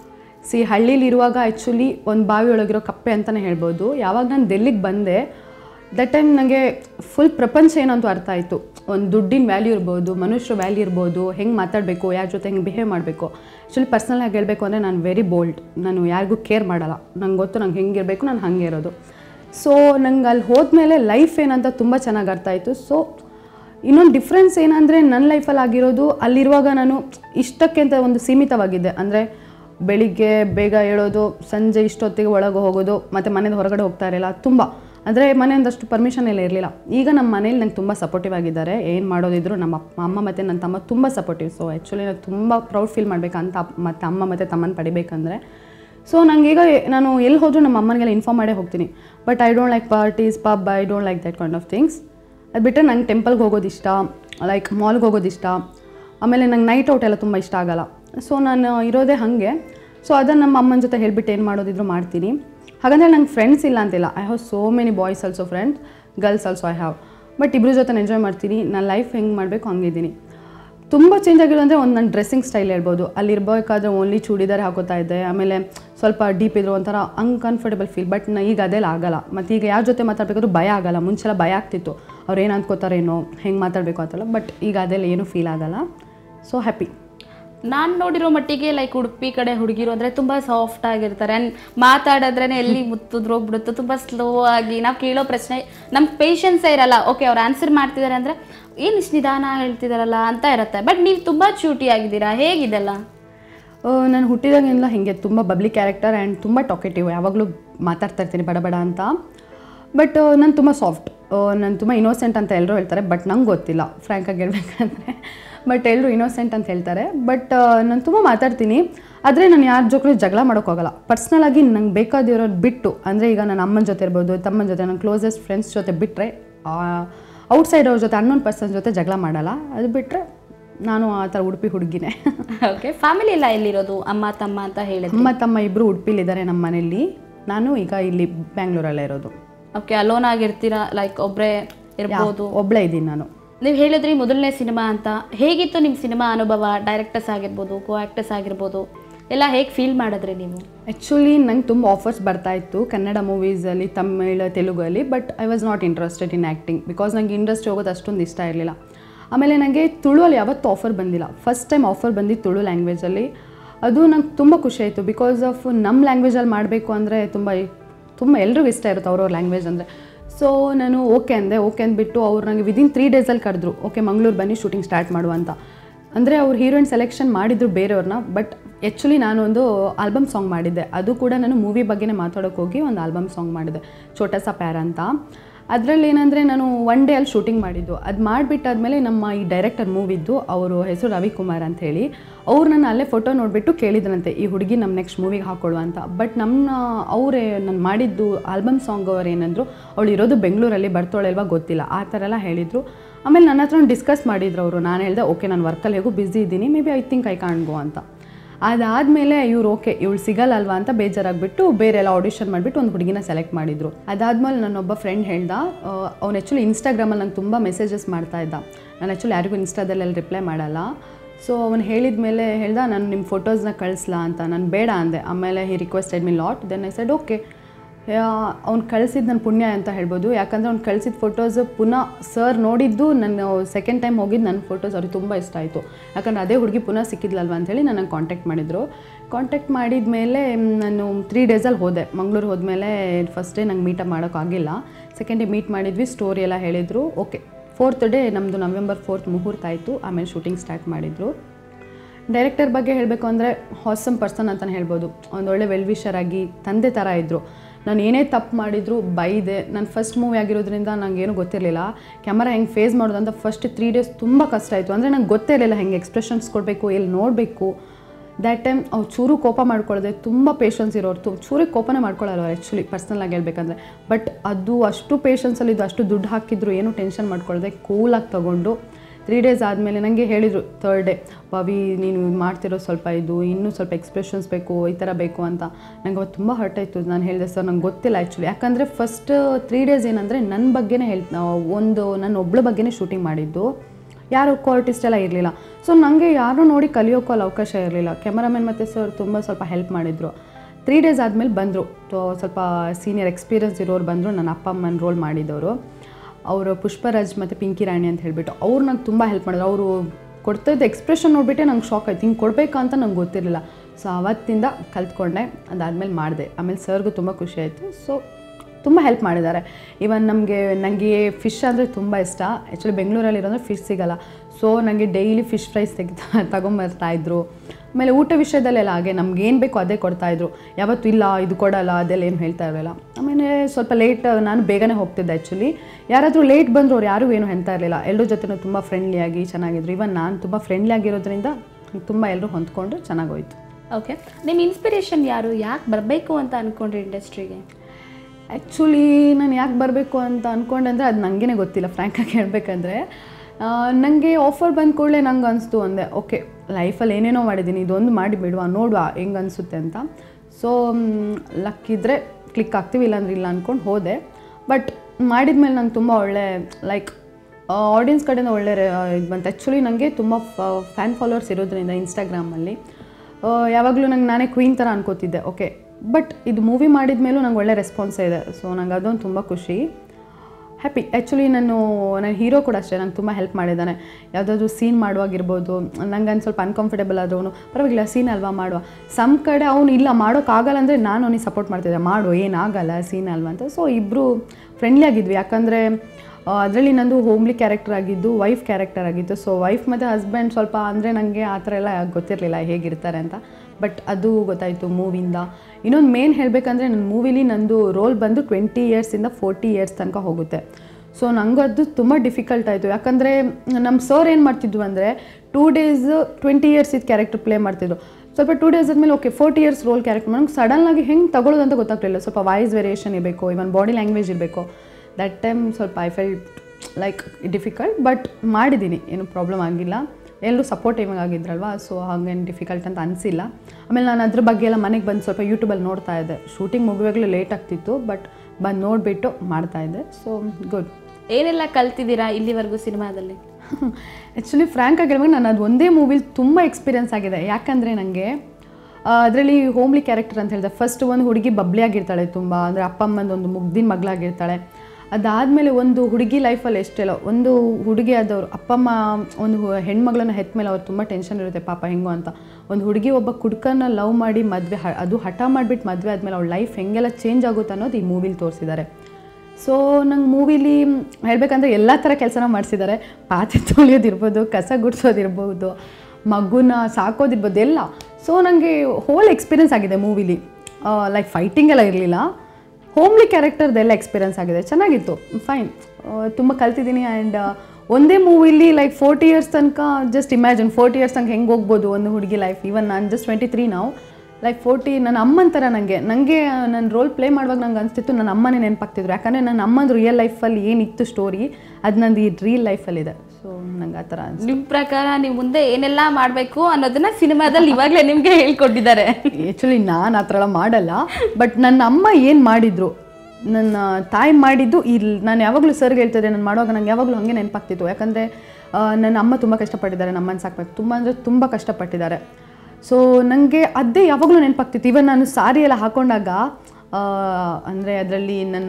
ಸಿ ಹಳ್ಳೀಲಿರುವಾಗ ಆ್ಯಕ್ಚುಲಿ ಒಂದು ಬಾವಿ ಒಳಗಿರೋ ಕಪ್ಪೆ ಅಂತಲೇ ಹೇಳ್ಬೋದು ಯಾವಾಗ ನಾನು ಡೆಲ್ಲಿಗೆ ಬಂದೆ ದಟ್ ಟೈಮ್ ನನಗೆ ಫುಲ್ ಪ್ರಪಂಚ ಏನಂತೂ ಅರ್ಥ ಆಯಿತು ಒಂದು ದುಡ್ಡಿನ ವ್ಯಾಲ್ಯೂ ಇರ್ಬೋದು ಮನುಷ್ಯರ ವ್ಯಾಲ್ಯೂ ಇರ್ಬೋದು ಹೆಂಗೆ ಮಾತಾಡಬೇಕು ಯಾರ ಜೊತೆ ಹೆಂಗೆ ಬಿಹೇವ್ ಮಾಡಬೇಕು ಆ್ಯಕ್ಚುಲಿ ಪರ್ಸ್ನಲ್ ಆಗಿ ಹೇಳಬೇಕು ಅಂದರೆ ನಾನು ವೆರಿ ಬೋಲ್ಡ್ ನಾನು ಯಾರಿಗೂ ಕೇರ್ ಮಾಡಲ್ಲ ನಂಗೆ ಗೊತ್ತು ನಂಗೆ ಹೆಂಗಿರಬೇಕು ನಾನು ಹಾಗೆ ಇರೋದು ಸೊ ನಂಗೆ ಅಲ್ಲಿ ಹೋದ್ಮೇಲೆ ಲೈಫ್ ಏನಂತ ತುಂಬ ಚೆನ್ನಾಗಿ ಅರ್ಥ ಆಯಿತು ಸೊ ಇನ್ನೊಂದು ಡಿಫ್ರೆನ್ಸ್ ಏನಂದರೆ ನನ್ನ ಲೈಫಲ್ಲಿ ಆಗಿರೋದು ಅಲ್ಲಿರುವಾಗ ನಾನು ಇಷ್ಟಕ್ಕೆ ಅಂತ ಒಂದು ಸೀಮಿತವಾಗಿದ್ದೆ ಅಂದರೆ ಬೆಳಿಗ್ಗೆ ಬೇಗ ಹೇಳೋದು ಸಂಜೆ ಇಷ್ಟೊತ್ತಿಗೆ ಒಳಗೆ ಹೋಗೋದು ಮತ್ತು ಮನೆಯಿಂದ ಹೊರಗಡೆ ಹೋಗ್ತಾ ಇರಲಿಲ್ಲ ತುಂಬ ಅಂದರೆ ಮನೆಯಿಂದಷ್ಟು ಪರ್ಮಿಷನ್ ಎಲ್ಲ ಇರಲಿಲ್ಲ ಈಗ ನಮ್ಮ ಮನೇಲಿ ನಂಗೆ ತುಂಬ ಸಪೋರ್ಟಿವ್ ಆಗಿದ್ದಾರೆ ಏನು ಮಾಡೋದಿದ್ರು ನಮ್ಮ ಅಪ್ಪ ಅಮ್ಮ ಮತ್ತು ನನ್ನ ತಮ್ಮ ತುಂಬ ಸಪೋರ್ಟಿವ್ ಸೊ ಆ್ಯಕ್ಚುಲಿ ನಾನು ತುಂಬ ಪ್ರೌಡ್ ಫೀಲ್ ಮಾಡಬೇಕಂತ ಮತ್ತು ಅಮ್ಮ ಮತ್ತು ತಮ್ಮನ ಪಡಿಬೇಕಂದ್ರೆ ಸೊ ನನಗೀಗ ನಾನು ಎಲ್ಲಿ ಹೋದರೂ ನಮ್ಮ ಅಮ್ಮನಿಗೆಲ್ಲ ಇನ್ಫಾರ್ಮ್ ಮಾಡೇ ಹೋಗ್ತೀನಿ but I don't like parties pub I don't like that kind of things ಅದು ಬಿಟ್ಟರೆ ನಂಗೆ ಟೆಂಪಲ್ಗೆ ಹೋಗೋದು ಇಷ್ಟ ಲೈಕ್ ಮಾಲ್ಗೆ ಹೋಗೋದು ಇಷ್ಟ ಆಮೇಲೆ ನಂಗೆ ನೈಟ್ ಔಟ್ ಎಲ್ಲ ತುಂಬ ಇಷ್ಟ ಆಗಲ್ಲ ಸೊ ನಾನು ಇರೋದೇ ಹಾಗೆ ಸೊ ಅದನ್ನು ನಮ್ಮ ಅಮ್ಮನ ಜೊತೆ ಹೇಳ್ಬಿಟ್ಟು ಏನು ಮಾಡೋದಿದ್ರು ಮಾಡ್ತೀನಿ ಹಾಗಂದ್ರೆ ನಂಗೆ ಫ್ರೆಂಡ್ಸ್ ಇಲ್ಲ ಅಂತಿಲ್ಲ I have so many boys also friends girls also I have but ಇಬ್ಬರ ಜೊತೆ ಎಂಜಾಯ್ ಮಾಡ್ತೀನಿ ನಾನು ಲೈಫ್ ಹೆಂಗೆ ಮಾಡಬೇಕು ಹಂಗಿದ್ದೀನಿ ತುಂಬ ಚೇಂಜ್ ಆಗಿರೋ ಅಂದರೆ ಒಂದು ನನ್ನ ಡ್ರೆಸ್ಸಿಂಗ್ ಸ್ಟೈಲ್ ಹೇಳ್ಬೋದು ಅಲ್ಲಿ ಇರಬೇಕಾದ್ರೆ ಓನ್ಲಿ ಚೂಡಿದಾರ ಹಾಕೋತಾ ಇದ್ದೆ ಆಮೇಲೆ ಸ್ವಲ್ಪ ಡೀಪ್ ಇದ್ರು ಒಂಥರ ಅನ್ಕಂಫರ್ಟೇಬಲ್ ಫೀಲ್ ಬಟ್ ನಾ ಈಗ ಅದೆಲ್ಲ ಆಗಲ್ಲ ಮತ್ತು ಈಗ ಯಾರ ಜೊತೆ ಮಾತಾಡಬೇಕಾದ್ರೂ ಭಯ ಆಗಲ್ಲ ಮುಂಚೆಲ್ಲ ಭಯ ಆಗ್ತಿತ್ತು ಅವ್ರು ಏನು ಅಂದ್ಕೋತಾರೇನೋ ಹೆಂಗೆ ಮಾತಾಡಬೇಕು ಅಂತಲ್ಲ ಬಟ್ ಈಗ ಅದೆಲ್ಲ ಏನೂ ಫೀಲ್ ಆಗಲ್ಲ ಸೊ ಹ್ಯಾಪಿ ನಾನು ನೋಡಿರೋ ಮಟ್ಟಿಗೆ ಲೈಕ್ ಉಡುಪಿ ಕಡೆ ಹುಡುಗಿರು ಅಂದರೆ ತುಂಬ ಸಾಫ್ಟ್ ಆಗಿರ್ತಾರೆ ಆ್ಯಂಡ್ ಮಾತಾಡಿದ್ರೇ ಎಲ್ಲಿ ಮುತ್ತಿದ್ರು ಹೋಗ್ಬಿಡುತ್ತೆ ತುಂಬ ಸ್ಲೋ ಆಗಿ ನಾವು ಕೇಳೋ ಪ್ರಶ್ನೆ ನಮ್ಮ ಪೇಷನ್ಸೇ ಇರಲ್ಲ ಓಕೆ ಅವ್ರು ಆನ್ಸರ್ ಮಾಡ್ತಿದ್ದಾರೆ ಅಂದರೆ ಏನು ಇಷ್ಟು ನಿಧಾನ ಹೇಳ್ತಿದಾರಲ್ಲ ಅಂತ ಇರುತ್ತೆ ಬಟ್ ನೀವು ತುಂಬ ಚೂಟಿ ಆಗಿದ್ದೀರಾ ಹೇಗಿದೆಲ್ಲ ನಾನು ಹುಟ್ಟಿದಾಗೆಲ್ಲ ಹಿಂಗೆ ತುಂಬ ಬಬ್ಲಿ ಕ್ಯಾರೆಕ್ಟರ್ ಆ್ಯಂಡ್ ತುಂಬ ಟಾಕೆಟಿವ್ ಯಾವಾಗಲೂ ಮಾತಾಡ್ತಾ ಇರ್ತೀನಿ ಬಡ ಬಡ ಅಂತ ಬಟ್ ನಾನು ತುಂಬ ಸಾಫ್ಟ್ ನಾನು ತುಂಬ ಇನ್ನೋಸೆಂಟ್ ಅಂತ ಎಲ್ಲರೂ ಹೇಳ್ತಾರೆ ಬಟ್ ನಂಗೆ ಗೊತ್ತಿಲ್ಲ ಫ್ರ್ಯಾಂಕಾಗಿ ಹೇಳ್ಬೇಕಂದ್ರೆ ಬಟ್ ಎಲ್ಲರೂ ಇನ್ನೋಸೆಂಟ್ ಅಂತ ಹೇಳ್ತಾರೆ ಬಟ್ ನಾನು ತುಂಬ ಮಾತಾಡ್ತೀನಿ ಆದರೆ ನಾನು ಯಾರ ಜೊತೆ ಜಗಳ ಮಾಡೋಕ್ಕೋಗಲ್ಲ ಪರ್ಸ್ನಲಾಗಿ ನಂಗೆ ಬೇಕಾದಿರೋದು ಬಿಟ್ಟು ಅಂದರೆ ಈಗ ನನ್ನ ಅಮ್ಮನ ಜೊತೆ ಇರ್ಬೋದು ತಮ್ಮನ ಜೊತೆ ನನ್ನ ಕ್ಲೋಸೆಸ್ಟ್ ಫ್ರೆಂಡ್ಸ್ ಜೊತೆ ಬಿಟ್ಟರೆ ಔಟ್ಸೈಡ್ ಅವ್ರ ಜೊತೆ ಅನ್ನೊಂದು ಪರ್ಸನ್ ಜೊತೆ ಜಗಳ ಮಾಡಲ್ಲ ಅದು ಬಿಟ್ಟರೆ ನಾನು ಆ ಥರ ಉಡುಪಿ ಹುಡುಗಿನೇ ಓಕೆ ಫ್ಯಾಮಿಲಿ ಎಲ್ಲ ಎಲ್ಲಿರೋದು ಅಮ್ಮ ತಮ್ಮ ಅಂತ ಹೇಳಿದ್ರು ಅಮ್ಮ ತಮ್ಮ ಇಬ್ಬರು ಉಡುಪಿಲಿದ್ದಾರೆ ನಮ್ಮ ಮನೆಯಲ್ಲಿ ನಾನು ಈಗ ಇಲ್ಲಿ ಬ್ಯಾಂಗ್ಳೂರಲ್ಲೇ ಇರೋದು ಓಕೆ ಅಲೋನ್ ಆಗಿರ್ತೀರಾ ಲೈಕ್ ಒಬ್ಬರೇ ಇರ್ಬೋದು ಒಬ್ಬಳೇ ಇದ್ದೀನಿ ನಾನು ನೀವು ಹೇಳಿದ್ರಿ ಮೊದಲನೇ ಸಿನಿಮಾ ಅಂತ ಹೇಗಿತ್ತು ನಿಮ್ಮ ಸಿನಿಮಾ ಅನುಭವ ಡೈರೆಕ್ಟರ್ಸ್ ಆಗಿರ್ಬೋದು ಕೋ ಆಕ್ಟರ್ಸ್ ಆಗಿರ್ಬೋದು ಎಲ್ಲ ಹೇಗೆ ಫೀಲ್ ಮಾಡಿದ್ರಿ ನೀವು ಆ್ಯಕ್ಚುಲಿ ನಂಗೆ ತುಂಬ ಆಫರ್ಸ್ ಬರ್ತಾ ಇತ್ತು ಕನ್ನಡ ಮೂವೀಸಲ್ಲಿ ತಮಿಳ್ ತೆಲುಗಲ್ಲಿ but I was not interested in acting because ನಂಗೆ ಇಂಡಸ್ಟ್ರಿ ಹೋಗೋದು ಅಷ್ಟೊಂದು ಇಷ್ಟ ಇರಲಿಲ್ಲ ಆಮೇಲೆ ನನಗೆ ತುಳುವಲ್ಲಿ ಯಾವತ್ತೂ ಆಫರ್ ಬಂದಿಲ್ಲ ಫಸ್ಟ್ ಟೈಮ್ ಆಫರ್ ಬಂದಿದ್ದು ತುಳು ಲ್ಯಾಂಗ್ವೇಜಲ್ಲಿ ಅದು ನಂಗೆ ತುಂಬ ಖುಷಿ ಆಯಿತು ಬಿಕಾಸ್ ಆಫ್ ನಮ್ಮ ಲ್ಯಾಂಗ್ವೇಜಲ್ಲಿ ಮಾಡಬೇಕು ಅಂದರೆ ತುಂಬ ತುಂಬ ಎಲ್ರಿಗೂ ಇಷ್ಟ ಇರುತ್ತೆ ಅವ್ರವ್ರ ಲ್ಯಾಂಗ್ವೇಜ್ ಅಂದರೆ ಸೊ ನಾನು ಓಕೆ ಅಂದೆ ಓಕೆ ಅಂದ್ಬಿಟ್ಟು ಅವ್ರು ನನಗೆ ವಿದಿನ್ ತ್ರೀ ಡೇಸಲ್ಲಿ ಕರೆದ್ರು ಓಕೆ ಮಂಗಳೂರು ಬನ್ನಿ ಶೂಟಿಂಗ್ ಸ್ಟಾರ್ಟ್ ಮಾಡುವ ಅಂತ ಅಂದರೆ ಅವ್ರು ಹೀರೋಯಿನ್ ಸೆಲೆಕ್ಷನ್ ಮಾಡಿದ್ರು ಬೇರೆಯವ್ರನ್ನ ಬಟ್ ಆ್ಯಕ್ಚುಲಿ ನಾನು ಒಂದು ಆಲ್ಬಮ್ ಸಾಂಗ್ ಮಾಡಿದ್ದೆ ಅದು ಕೂಡ ನಾನು ಮೂವಿ ಬಗ್ಗೆನೇ ಮಾತಾಡೋಕೆ ಹೋಗಿ ಒಂದು ಆಲ್ಬಮ್ ಸಾಂಗ್ ಮಾಡಿದೆ ಚೋಟಸ ಪ್ಯಾರ ಅಂತ ಅದರಲ್ಲಿ ಏನಂದರೆ ನಾನು ಒನ್ ಡೇ ಅಲ್ಲಿ ಶೂಟಿಂಗ್ ಮಾಡಿದ್ದು ಅದು ಮಾಡಿಬಿಟ್ಟಾದ್ಮೇಲೆ ನಮ್ಮ ಈ ಡೈರೆಕ್ಟರ್ ಮೂವಿದ್ದು ಅವರು ಹೆಸರು ರವಿಕುಮಾರ್ ಅಂತ ಹೇಳಿ ಅವ್ರು ನನ್ನ ಅಲ್ಲೇ ಫೋಟೋ ನೋಡಿಬಿಟ್ಟು ಕೇಳಿದ್ರಂತೆ ಈ ಹುಡುಗಿ ನಮ್ಮ ನೆಕ್ಸ್ಟ್ ಮೂವಿಗೆ ಹಾಕೊಳ್ಳುವ ಅಂತ ಬಟ್ ನಮ್ಮ ಅವರೇ ನಾನು ಮಾಡಿದ್ದು ಆಲ್ಬಮ್ ಸಾಂಗ್ ಅವ್ರು ಏನಂದ್ರು ಅವಳು ಇರೋದು ಬೆಂಗಳೂರಲ್ಲಿ ಬರ್ತಾಳೆ ಅಲ್ವಾ ಗೊತ್ತಿಲ್ಲ ಆ ಥರ ಎಲ್ಲ ಹೇಳಿದರು ಆಮೇಲೆ ನನ್ನ ಹತ್ರ ಡಿಸ್ಕಸ್ ಮಾಡಿದ್ರು ಅವರು ನಾನು ಹೇಳಿದೆ ಓಕೆ ನಾನು ವರ್ಕಲ್ಲಿ ಹೇಗೂ ಬ್ಯುಸಿ ಇದ್ದೀನಿ maybe I think I can't go ಅಂತ ಅದಾದಮೇಲೆ ಇವ್ರು ಓಕೆ ಇವಳು ಸಿಗಲ್ಲ ಅಲ್ವಾ ಅಂತ ಬೇಜಾರಾಗ್ಬಿಟ್ಟು ಬೇರೆ ಎಲ್ಲ ಆಡಿಷನ್ ಮಾಡಿಬಿಟ್ಟು ಒಂದು ಹುಡುಗಿನ ಸೆಲೆಕ್ಟ್ ಮಾಡಿದ್ರು ಅದಾದಮೇಲೆ ನನ್ನೊಬ್ಬ ಫ್ರೆಂಡ್ ಹೇಳ್ದ ಅವ್ನು ಆ್ಯಕ್ಚುಲಿ ಇನ್ಸ್ಟಾಗ್ರಾಮಲ್ಲಿ ನಂಗೆ ತುಂಬ ಮೆಸೇಜಸ್ ಮಾಡ್ತಾ ಇದ್ದ ನಾನು ಆ್ಯಕ್ಚುಲಿ ಯಾರಿಗೂ ಇನ್ಸ್ಟಾದಲ್ಲೆಲ್ಲ ರಿಪ್ಲೈ ಮಾಡಲ್ಲ ಸೊ ಅವನು ಹೇಳಿದ ಮೇಲೆ ಹೇಳ್ದ ನಾನು ನಿಮ್ಮ ಫೋಟೋಸ್ನ ಕಳಿಸ್ಲಾ ಅಂತ ನಾನು ಬೇಡ ಅಂದೆ ಆಮೇಲೆ he requested me lot then I said okay ಅವ್ನು ಕಳಿಸಿದ್ದು ನನ್ನ ಪುಣ್ಯ ಅಂತ ಹೇಳ್ಬೋದು ಯಾಕಂದರೆ ಅವ್ನು ಕಳಿಸಿದ ಫೋಟೋಸ್ ಪುನಃ ಸರ್ ನೋಡಿದ್ದು ನಾನು ಸೆಕೆಂಡ್ ಟೈಮ್ ಹೋಗಿದ್ದು ನನ್ನ ಫೋಟೋಸ್ ಅವ್ರಿಗೆ ತುಂಬ ಇಷ್ಟ ಆಯಿತು ಯಾಕಂದರೆ ಅದೇ ಹುಡುಗಿ ಪುನಃ ಸಿಕ್ಕಿದ್ಲಲ್ವ ಅಂತೇಳಿ ನನಗೆ ಕಾಂಟ್ಯಾಕ್ಟ್ ಮಾಡಿದರು ಕಾಂಟ್ಯಾಕ್ಟ್ ಮಾಡಿದ ಮೇಲೆ ನಾನು ತ್ರೀ ಡೇಸಲ್ಲಿ ಹೋದೆ ಮಂಗಳೂರು ಹೋದ್ಮೇಲೆ ಫಸ್ಟ್ ಡೇ ನಂಗೆ ಮೀಟಪ್ ಮಾಡೋಕ್ಕಾಗಿಲ್ಲ ಸೆಕೆಂಡ್ ಡೇ ಮೀಟ್ ಮಾಡಿದ್ವಿ ಸ್ಟೋರಿ ಎಲ್ಲ ಹೇಳಿದರು ಓಕೆ ಫೋರ್ತ್ ಡೇ ನಮ್ಮದು ನವೆಂಬರ್ ಫೋರ್ತ್ ಮುಹೂರ್ತ ಆಯಿತು ಆಮೇಲೆ ಶೂಟಿಂಗ್ ಸ್ಟಾರ್ಟ್ ಮಾಡಿದರು ಡೈರೆಕ್ಟರ್ ಬಗ್ಗೆ ಹೇಳಬೇಕು ಅಂದರೆ ಹಾಸಮ್ ಪರ್ಸನ್ ಅಂತಲೇ ಹೇಳ್ಬೋದು ಒಂದೊಳ್ಳೆ ವೆಲ್ ವಿಷರ್ ಆಗಿ ತಂದೆ ಥರ ಇದ್ದರು ನಾನು ಏನೇ ತಪ್ಪು ಮಾಡಿದ್ರು ಬೈದೆ ನಾನು ಫಸ್ಟ್ ಮೂವಿ ಆಗಿರೋದ್ರಿಂದ ನನಗೇನು ಗೊತ್ತಿರಲಿಲ್ಲ ಕ್ಯಾಮರಾ ಹೆಂಗೆ ಫೇಸ್ ಮಾಡೋದು ಅಂತ ಫಸ್ಟ್ ತ್ರೀ ಡೇಸ್ ತುಂಬ ಕಷ್ಟ ಆಯಿತು ಅಂದರೆ ನಂಗೆ ಗೊತ್ತೇ ಇರಲಿಲ್ಲ ಹೆಂಗೆ ಎಕ್ಸ್ಪ್ರೆಷನ್ಸ್ ಕೊಡಬೇಕು ಎಲ್ಲಿ ನೋಡಬೇಕು ದ್ಯಾಟ್ ಟೈಮ್ ಅವ್ರು ಚೂರು ಕೋಪ ಮಾಡ್ಕೊಳ್ಳೋದೆ ತುಂಬ ಪೇಷನ್ಸ್ ಇರೋರು ತು ಚೂರಿಗೆ ಕೋಪನೇ ಮಾಡ್ಕೊಳ್ಳಲ್ಲ ಅವ್ರು ಆ್ಯಕ್ಚುಲಿ ಪರ್ಸ್ನಲಾಗಿ ಹೇಳ್ಬೇಕಂದ್ರೆ ಬಟ್ ಅದು ಅಷ್ಟು ಪೇಷನ್ಸಲ್ಲಿದ್ದು ಅಷ್ಟು ದುಡ್ಡು ಹಾಕಿದ್ರು ಏನೂ ಟೆನ್ಷನ್ ಮಾಡ್ಕೊಳ್ಳದೆ ಕೂಲಾಗಿ ತೊಗೊಂಡು ತ್ರೀ ಡೇಸ್ ಆದಮೇಲೆ ನನಗೆ ಹೇಳಿದರು ಥರ್ಡ್ ಡೇ ಪವಿ ನೀನು ಮಾಡ್ತಿರೋ ಸ್ವಲ್ಪ ಇದು ಇನ್ನೂ ಸ್ವಲ್ಪ ಎಕ್ಸ್ಪ್ರೆಷನ್ಸ್ ಬೇಕು ಈ ಥರ ಬೇಕು ಅಂತ ನಂಗೆ ಅವತ್ತು ತುಂಬ ಹರ್ಟ್ ಆಯಿತು ನಾನು ಹೇಳಿದೆ ಸರ್ ನಂಗೆ ಗೊತ್ತಿಲ್ಲ ಆ್ಯಕ್ಚುಲಿ ಯಾಕಂದರೆ ಫಸ್ಟ್ ತ್ರೀ ಡೇಸ್ ಏನಂದರೆ ನನ್ನ ಬಗ್ಗೆನೇ ಹೇಳ್ ಒಂದು ನನ್ನ ಒಬ್ಳ ಬಗ್ಗೆನೇ ಶೂಟಿಂಗ್ ಮಾಡಿದ್ದು ಯಾರು ಕೋಆರ್ಟಿಸ್ಟ್ ಎಲ್ಲ ಇರಲಿಲ್ಲ ಸೊ ನನಗೆ ಯಾರೂ ನೋಡಿ ಕಲಿಯೋಕ್ಕೂ ಅಲ್ಲಿ ಅವಕಾಶ ಇರಲಿಲ್ಲ ಕ್ಯಾಮರಾಮನ್ ಮತ್ತು ಸರ್ ತುಂಬ ಸ್ವಲ್ಪ ಹೆಲ್ಪ್ ಮಾಡಿದರು ತ್ರೀ ಡೇಸ್ ಆದಮೇಲೆ ಬಂದರು ಸ್ವಲ್ಪ ಸೀನಿಯರ್ ಎಕ್ಸ್ಪೀರಿಯನ್ಸ್ ಇರೋರು ಬಂದರು ನನ್ನ ಅಪ್ಪ ಅಮ್ಮನ ರೋಲ್ ಮಾಡಿದವರು ಅವರು ಪುಷ್ಪರಾಜ್ ಮತ್ತು ಪಿಂಕಿ ರಾಣಿ ಅಂತ ಹೇಳಿಬಿಟ್ಟು ಅವ್ರು ನಂಗೆ ತುಂಬ ಹೆಲ್ಪ್ ಮಾಡಿದ್ರು ಅವರು ಕೊಡ್ತಾ ಇದ್ದ ಎಕ್ಸ್ಪ್ರೆಷನ್ ನೋಡಿಬಿಟ್ಟೆ ನಂಗೆ ಶಾಕ್ ಆಯ್ತು ಹಿಂಗೆ ಕೊಡಬೇಕಾ ಅಂತ ನಂಗೆ ಗೊತ್ತಿರಲಿಲ್ಲ ಸೊ ಅವತ್ತಿಂದ ಕಲ್ತ್ಕೊಂಡೆ ಅದಾದಮೇಲೆ ಮಾಡಿದೆ ಆಮೇಲೆ ಸರ್ಗೂ ತುಂಬ ಖುಷಿ ಆಯಿತು ಸೊ ತುಂಬ ಹೆಲ್ಪ್ ಮಾಡಿದ್ದಾರೆ ಇವನ್ ನಮಗೆ ನನಗೆ ಫಿಶ್ ಅಂದರೆ ತುಂಬ ಇಷ್ಟ ಆ್ಯಕ್ಚುಲಿ ಬೆಂಗಳೂರಲ್ಲಿರೋದ್ರೆ ಫಿಶ್ ಸಿಗಲ್ಲ ಸೊ ನನಗೆ ಡೈಲಿ ಫಿಶ್ ಫ್ರೈಸ್ ತೆಗಿತಾ ತಗೊಂಬರ್ತಾ ಇದ್ರು ಆಮೇಲೆ ಊಟ ವಿಷಯದಲ್ಲೆಲ್ಲ ಹಾಗೆ ನಮ್ಗೆ ಏನು ಬೇಕೋ ಅದೇ ಕೊಡ್ತಾಯಿದ್ರು ಯಾವತ್ತೂ ಇಲ್ಲ ಇದು ಕೊಡಲ್ಲ ಅದೆಲ್ಲ ಏನು ಹೇಳ್ತಾ ಇರಲಿಲ್ಲ ಆಮೇಲೆ ಸ್ವಲ್ಪ ಲೇಟ್ ನಾನು ಬೇಗನೆ ಹೋಗ್ತಿದ್ದೆ ಆ್ಯಕ್ಚುಲಿ ಯಾರಾದರೂ ಲೇಟ್ ಬಂದರು ಅವ್ರು ಯಾರೂ ಏನು ಹೇಳ್ತಾ ಇರಲಿಲ್ಲ ಎಲ್ಲರ ಜೊತೆನೂ ತುಂಬ ಫ್ರೆಂಡ್ಲಿಯಾಗಿ ಚೆನ್ನಾಗಿದ್ರು ಇವನ್ ನಾನು ತುಂಬ ಫ್ರೆಂಡ್ಲಿ ಆಗಿರೋದ್ರಿಂದ ತುಂಬ ಎಲ್ಲರೂ ಹೊಂದ್ಕೊಂಡು ಚೆನ್ನಾಗೋಯ್ತು ಓಕೆ ನಿಮ್ಮ ಇನ್ಸ್ಪಿರೇಷನ್ ಯಾರು ಯಾಕೆ ಬರಬೇಕು ಅಂತ ಅಂದ್ಕೊಂಡ್ರಿ ಇಂಡಸ್ಟ್ರಿಗೆ ಆ್ಯಕ್ಚುಲಿ ನಾನು ಯಾಕೆ ಬರಬೇಕು ಅಂತ ಅಂದ್ಕೊಂಡೆ ಅಂದರೆ ಅದು ನನಗೇ ಗೊತ್ತಿಲ್ಲ ಫ್ರ್ಯಾಂಕಾಗಿ ಹೇಳ್ಬೇಕಂದ್ರೆ ನನಗೆ ಆಫರ್ ಬಂದ ಕೂಡಲೇ ನಂಗೆ ಅನಿಸ್ತು ಅಂದೆ ಓಕೆ ಲೈಫಲ್ಲಿ ಏನೇನೋ ಮಾಡಿದ್ದೀನಿ ಇದೊಂದು ಮಾಡಿ ಬಿಡುವ ನೋಡುವ ಹೆಂಗೆ ಅನಿಸುತ್ತೆ ಅಂತ ಸೊ ಲಕ್ ಇದ್ದರೆ ಕ್ಲಿಕ್ ಆಗ್ತೀವಿ ಇಲ್ಲಾಂದ್ರೆ ಇಲ್ಲ ಅಂದ್ಕೊಂಡು ಹೋದೆ ಬಟ್ ಮಾಡಿದ್ಮೇಲೆ ನಂಗೆ ತುಂಬ ಒಳ್ಳೆ ಲೈಕ್ ಆಡಿಯನ್ಸ್ ಕಡೆಯಿಂದ ಒಳ್ಳೆ ಇದು ಬಂತು ಆ್ಯಕ್ಚುಲಿ ನನಗೆ ತುಂಬ ಫ್ಯಾನ್ ಫಾಲೋವರ್ಸ್ ಇರೋದ್ರಿಂದ ಇನ್ಸ್ಟಾಗ್ರಾಮಲ್ಲಿ ಯಾವಾಗಲೂ ನಂಗೆ ನಾನೇ ಕ್ವೀನ್ ಥರ ಅನ್ಕೋತಿದ್ದೆ ಓಕೆ ಬಟ್ ಇದು ಮೂವಿ ಮಾಡಿದ ಮೇಲೂ ನಂಗೆ ಒಳ್ಳೆ ರೆಸ್ಪಾನ್ಸ್ ಇದೆ ಸೊ ನಂಗೆ ಅದೊಂದು ತುಂಬ ಖುಷಿ ಹ್ಯಾಪಿ ಆ್ಯಕ್ಚುಲಿ ನಾನು ನನ್ನ ಹೀರೋ ಕೂಡ ಅಷ್ಟೇ ನಂಗೆ ತುಂಬ ಹೆಲ್ಪ್ ಮಾಡಿದ್ದಾನೆ ಯಾವುದಾದ್ರೂ ಸೀನ್ ಮಾಡುವಾಗಿರ್ಬೋದು ನಂಗೆ ಒಂದು ಸ್ವಲ್ಪ ಅನ್ಕಂಫರ್ಟೇಬಲ್ ಆದ್ರೂ ಪರವಾಗಿಲ್ಲ ಸೀನ್ ಅಲ್ವಾ ಮಾಡುವ ಸಮ್ ಕಡೆ ಅವನು ಇಲ್ಲ ಮಾಡೋಕ್ಕಾಗಲ್ಲ ಅಂದರೆ ನಾನು ಅವನಿಗೆ ಸಪೋರ್ಟ್ ಮಾಡ್ತಿದ್ದೆ ಮಾಡು ಏನಾಗಲ್ಲ ಸೀನ್ ಅಲ್ವಾ ಅಂತ ಸೊ ಇಬ್ಬರು ಫ್ರೆಂಡ್ಲಿ ಆಗಿದ್ವಿ ಯಾಕಂದರೆ ಅದರಲ್ಲಿ ನಂದು ಹೋಮ್ಲಿ ಕ್ಯಾರೆಕ್ಟರ್ ಆಗಿದ್ದು ವೈಫ್ ಕ್ಯಾರೆಕ್ಟರ್ ಆಗಿತ್ತು ಸೊ ವೈಫ್ ಮತ್ತು ಹಸ್ಬೆಂಡ್ ಸ್ವಲ್ಪ ಅಂದರೆ ನನಗೆ ಆ ಥರ ಎಲ್ಲ ಗೊತ್ತಿರಲಿಲ್ಲ ಹೇಗಿರ್ತಾರೆ ಅಂತ ಬಟ್ ಅದು ಗೊತ್ತಾಯಿತು ಮೂವಿಂದ ಇನ್ನೊಂದು ಮೇನ್ ಹೇಳಬೇಕಂದ್ರೆ ನನ್ನ ಮೂವಿಲಿ ನಂದು ರೋಲ್ ಬಂದು ಟ್ವೆಂಟಿ ಇಯರ್ಸಿಂದ ಫೋರ್ಟಿ ಇಯರ್ಸ್ ತನಕ ಹೋಗುತ್ತೆ ಸೊ ನಂಗೆ ಅದು ತುಂಬ ಡಿಫಿಕಲ್ಟ್ ಆಯಿತು ಯಾಕಂದರೆ ನಮ್ಮ ಸರ್ ಏನು ಮಾಡ್ತಿದ್ವು ಅಂದರೆ ಟೂ ಡೇಸ್ ಟ್ವೆಂಟಿ ಇಯರ್ಸ್ ಇದು ಕ್ಯಾರೆಕ್ಟರ್ ಪ್ಲೇ ಮಾಡ್ತಿದ್ರು ಸ್ವಲ್ಪ ಟೂ ಡೇಸ್ ಆದಮೇಲೆ okay forty years role character ನಂಗೆ ಸಡನ್ನಾಗಿ ಹೆಂಗೆ ತಗೊಳ್ಳೋದು ಅಂತ ಗೊತ್ತಾಗ್ಲಿಲ್ಲ ಸ್ವಲ್ಪ ವಾಯ್ಸ್ ವೇರಿಯೇಷನ್ ಇರಬೇಕು ಇವನ್ ಬಾಡಿ ಲ್ಯಾಂಗ್ವೇಜ್ ಇರಬೇಕು ದಟ್ ಟೈಮ್ ಸ್ವಲ್ಪ I felt like difficult but ಮಾಡಿದ್ದೀನಿ ಏನು ಪ್ರಾಬ್ಲಮ್ ಆಗಿಲ್ಲ ಎಲ್ಲರೂ ಸಪೋರ್ಟಿವ್ ಆಗಿದ್ರಲ್ವಾ ಸೊ ಹಾಗೇನು ಡಿಫಿಕಲ್ಟ್ ಅಂತ ಅನಿಸಿಲ್ಲ ಆಮೇಲೆ ನಾನು ಅದ್ರ ಬಗ್ಗೆ ಎಲ್ಲ ಮನೆಗೆ ಬಂದು ಸ್ವಲ್ಪ ಯೂಟ್ಯೂಬಲ್ಲಿ ನೋಡ್ತಾ ಇದ್ದೆ ಶೂಟಿಂಗ್ ಮುಗಿವಾಗಲೂ ಲೇಟ್ ಆಗ್ತಿತ್ತು ಬಟ್ ಬಂದು ನೋಡಿಬಿಟ್ಟು ಮಾಡ್ತಾ ಇದ್ದೆ ಸೊ ಗುಡ್ ಏನೆಲ್ಲ ಕಲ್ತಿದ್ದೀರಾ ಇಲ್ಲಿವರೆಗೂ ಸಿನಿಮಾದಲ್ಲಿ ಆ್ಯಕ್ಚುಲಿ ಫ್ರ್ಯಾಂಕ್ ಆಗಿ ಹೇಳ್ಬೇಕು ನಾನು ಅದು ಒಂದೇ ಮೂವಿಲಿ ತುಂಬ ಎಕ್ಸ್ಪೀರಿಯನ್ಸ್ ಆಗಿದೆ ಯಾಕಂದರೆ ನನಗೆ ಅದರಲ್ಲಿ ಹೋಮ್ಲಿ ಕ್ಯಾರೆಕ್ಟರ್ ಅಂತ ಹೇಳಿದೆ ಫಸ್ಟ್ ಒಂದು ಹುಡುಗಿ ಬಬ್ಲಿ ಆಗಿರ್ತಾಳೆ ತುಂಬ ಅಂದರೆ ಅಪ್ಪ ಅಮ್ಮಂದು ಒಂದು ಮುಗ್ದಿನ ಮಗಳಾಗಿರ್ತಾಳೆ ಅದಾದಮೇಲೆ ಒಂದು ಹುಡುಗಿ ಲೈಫಲ್ಲಿ ಎಷ್ಟೆಲ್ಲ ಒಂದು ಹುಡುಗಿ ಆದವರು ಅಪ್ಪ ಅಮ್ಮ ಒಂದು ಹು- ಹೆಣ್ಮಗಳನ್ನ ಹೆತ್ತ ಮೇಲೆ ಅವ್ರು ತುಂಬ ಟೆನ್ಷನ್ ಇರುತ್ತೆ ಪಾಪ ಹೆಂಗೋ ಅಂತ ಒಂದು ಹುಡುಗಿ ಒಬ್ಬ ಕುಡ್ಕನ್ನ ಲವ್ ಮಾಡಿ ಮದುವೆ ಅದು ಹಠ ಮಾಡಿಬಿಟ್ಟು ಮದುವೆ ಆದಮೇಲೆ ಅವ್ಳ ಲೈಫ್ ಹೆಂಗೆಲ್ಲ ಚೇಂಜ್ ಆಗುತ್ತೆ ಅನ್ನೋದು ಈ ಮೂವಿಲಿ ತೋರಿಸಿದ್ದಾರೆ ಸೊ ನಂಗೆ ಮೂವಿಲಿ ಹೇಳ್ಬೇಕಂದ್ರೆ ಎಲ್ಲ ಥರ ಕೆಲಸನ ಮಾಡಿಸಿದ್ದಾರೆ ಪಾತ್ರೆ ತೊಳೆಯೋದಿರ್ಬೋದು ಕಸ ಗುಡಿಸೋದಿರ್ಬೋದು ಮಗುನ ಸಾಕೋದಿರ್ಬೋದು ಎಲ್ಲ ಸೊ ನನಗೆ ಹೋಲ್ ಎಕ್ಸ್ಪೀರಿಯನ್ಸ್ ಆಗಿದೆ ಮೂವಿಲಿ ಲೈಕ್ ಫೈಟಿಂಗ್ ಎಲ್ಲ ಇರಲಿಲ್ಲ ಹೋಮ್ಲಿ ಕ್ಯಾರೆಕ್ಟರ್ದೆಲ್ಲ ಎಕ್ಸ್ಪೀರಿಯನ್ಸ್ ಆಗಿದೆ ಚೆನ್ನಾಗಿತ್ತು ಫೈನ್ ತುಂಬ ಕಲ್ತಿದ್ದೀನಿ ಆ್ಯಂಡ್ ಒಂದೇ ಮೂವಿಲಿ ಲೈಕ್ ಫೋರ್ಟಿ ಇಯರ್ಸ್ ತನಕ ಜಸ್ಟ್ ಇಮ್ಯಾಜಿನ್ ಫೋರ್ಟಿ ಇಯರ್ಸ್ ತನಕ ಹೆಂಗೆ ಹೋಗ್ಬೋದು ಒಂದು ಹುಡುಗಿ ಲೈಫ್ ಈವನ್ ನಾನು ಜಸ್ಟ್ ಟ್ವೆಂಟಿ ತ್ರೀ ನಾವು ಲೈಕ್ ಫೋರ್ಟಿ ನನ್ನ ಅಮ್ಮನ ಥರ ನನಗೆ ನನಗೆ ನನ್ನ ರೋಲ್ ಪ್ಲೇ ಮಾಡುವಾಗ ನಂಗೆ ಅನಿಸ್ತಿತ್ತು ನನ್ನ ಅಮ್ಮನೇ ನೆನಪಾಗ್ತಿದ್ರು ಯಾಕಂದರೆ ನನ್ನ ಅಮ್ಮನ ರಿಯಲ್ ಲೈಫಲ್ಲಿ ಏನಿತ್ತು ಸ್ಟೋರಿ ಅದು ನಂದು ಈ ರಿಯಲ್ ಲೈಫಲ್ಲಿದೆ ಸೊ ನಂಗೆ ಆ ಥರ ಅನ್ಸ್ತು ನಿಮ್ಮ ಪ್ರಕಾರ ನೀವು ಮುಂದೆ ಏನೆಲ್ಲ ಮಾಡಬೇಕು ಅನ್ನೋದನ್ನ ಸಿನಿಮಾದಲ್ಲಿ ಇವಾಗಲೇ ನಿಮಗೆ ಹೇಳ್ಕೊಟ್ಟಿದ್ದಾರೆ ಆ್ಯಕ್ಚುಲಿ ನಾನು ಆ ಥರ ಎಲ್ಲ ಮಾಡಲ್ಲ ಬಟ್ ನನ್ನ ಅಮ್ಮ ಏನು ಮಾಡಿದ್ರು ನನ್ನ ತಾಯಿ ಮಾಡಿದ್ದು ಇಲ್ಲಿ ನಾನು ಯಾವಾಗಲೂ ಸರ್ಗೆ ಹೇಳ್ತಿದ್ದೆ ನಾನು ಮಾಡುವಾಗ ನಂಗೆ ಯಾವಾಗಲೂ ಹಾಗೆ ನೆನಪಾಗ್ತಿತ್ತು ಯಾಕಂದರೆ ನನ್ನ ಅಮ್ಮ ತುಂಬ ಕಷ್ಟಪಟ್ಟಿದ್ದಾರೆ ನಮ್ಮನ್ನು ಸಾಕ್ಬೇಕು ತುಂಬ ಅಂದರೆ ತುಂಬ ಕಷ್ಟಪಟ್ಟಿದ್ದಾರೆ ಸೊ ನನಗೆ ಅದೇ ಯಾವಾಗಲೂ ನೆನಪಾಗ್ತಿತ್ತು ಇವನ್ ನಾನು ಸಾರಿ ಎಲ್ಲ ಹಾಕೊಂಡಾಗ ಅಂದರೆ ಅದರಲ್ಲಿ ನನ್ನ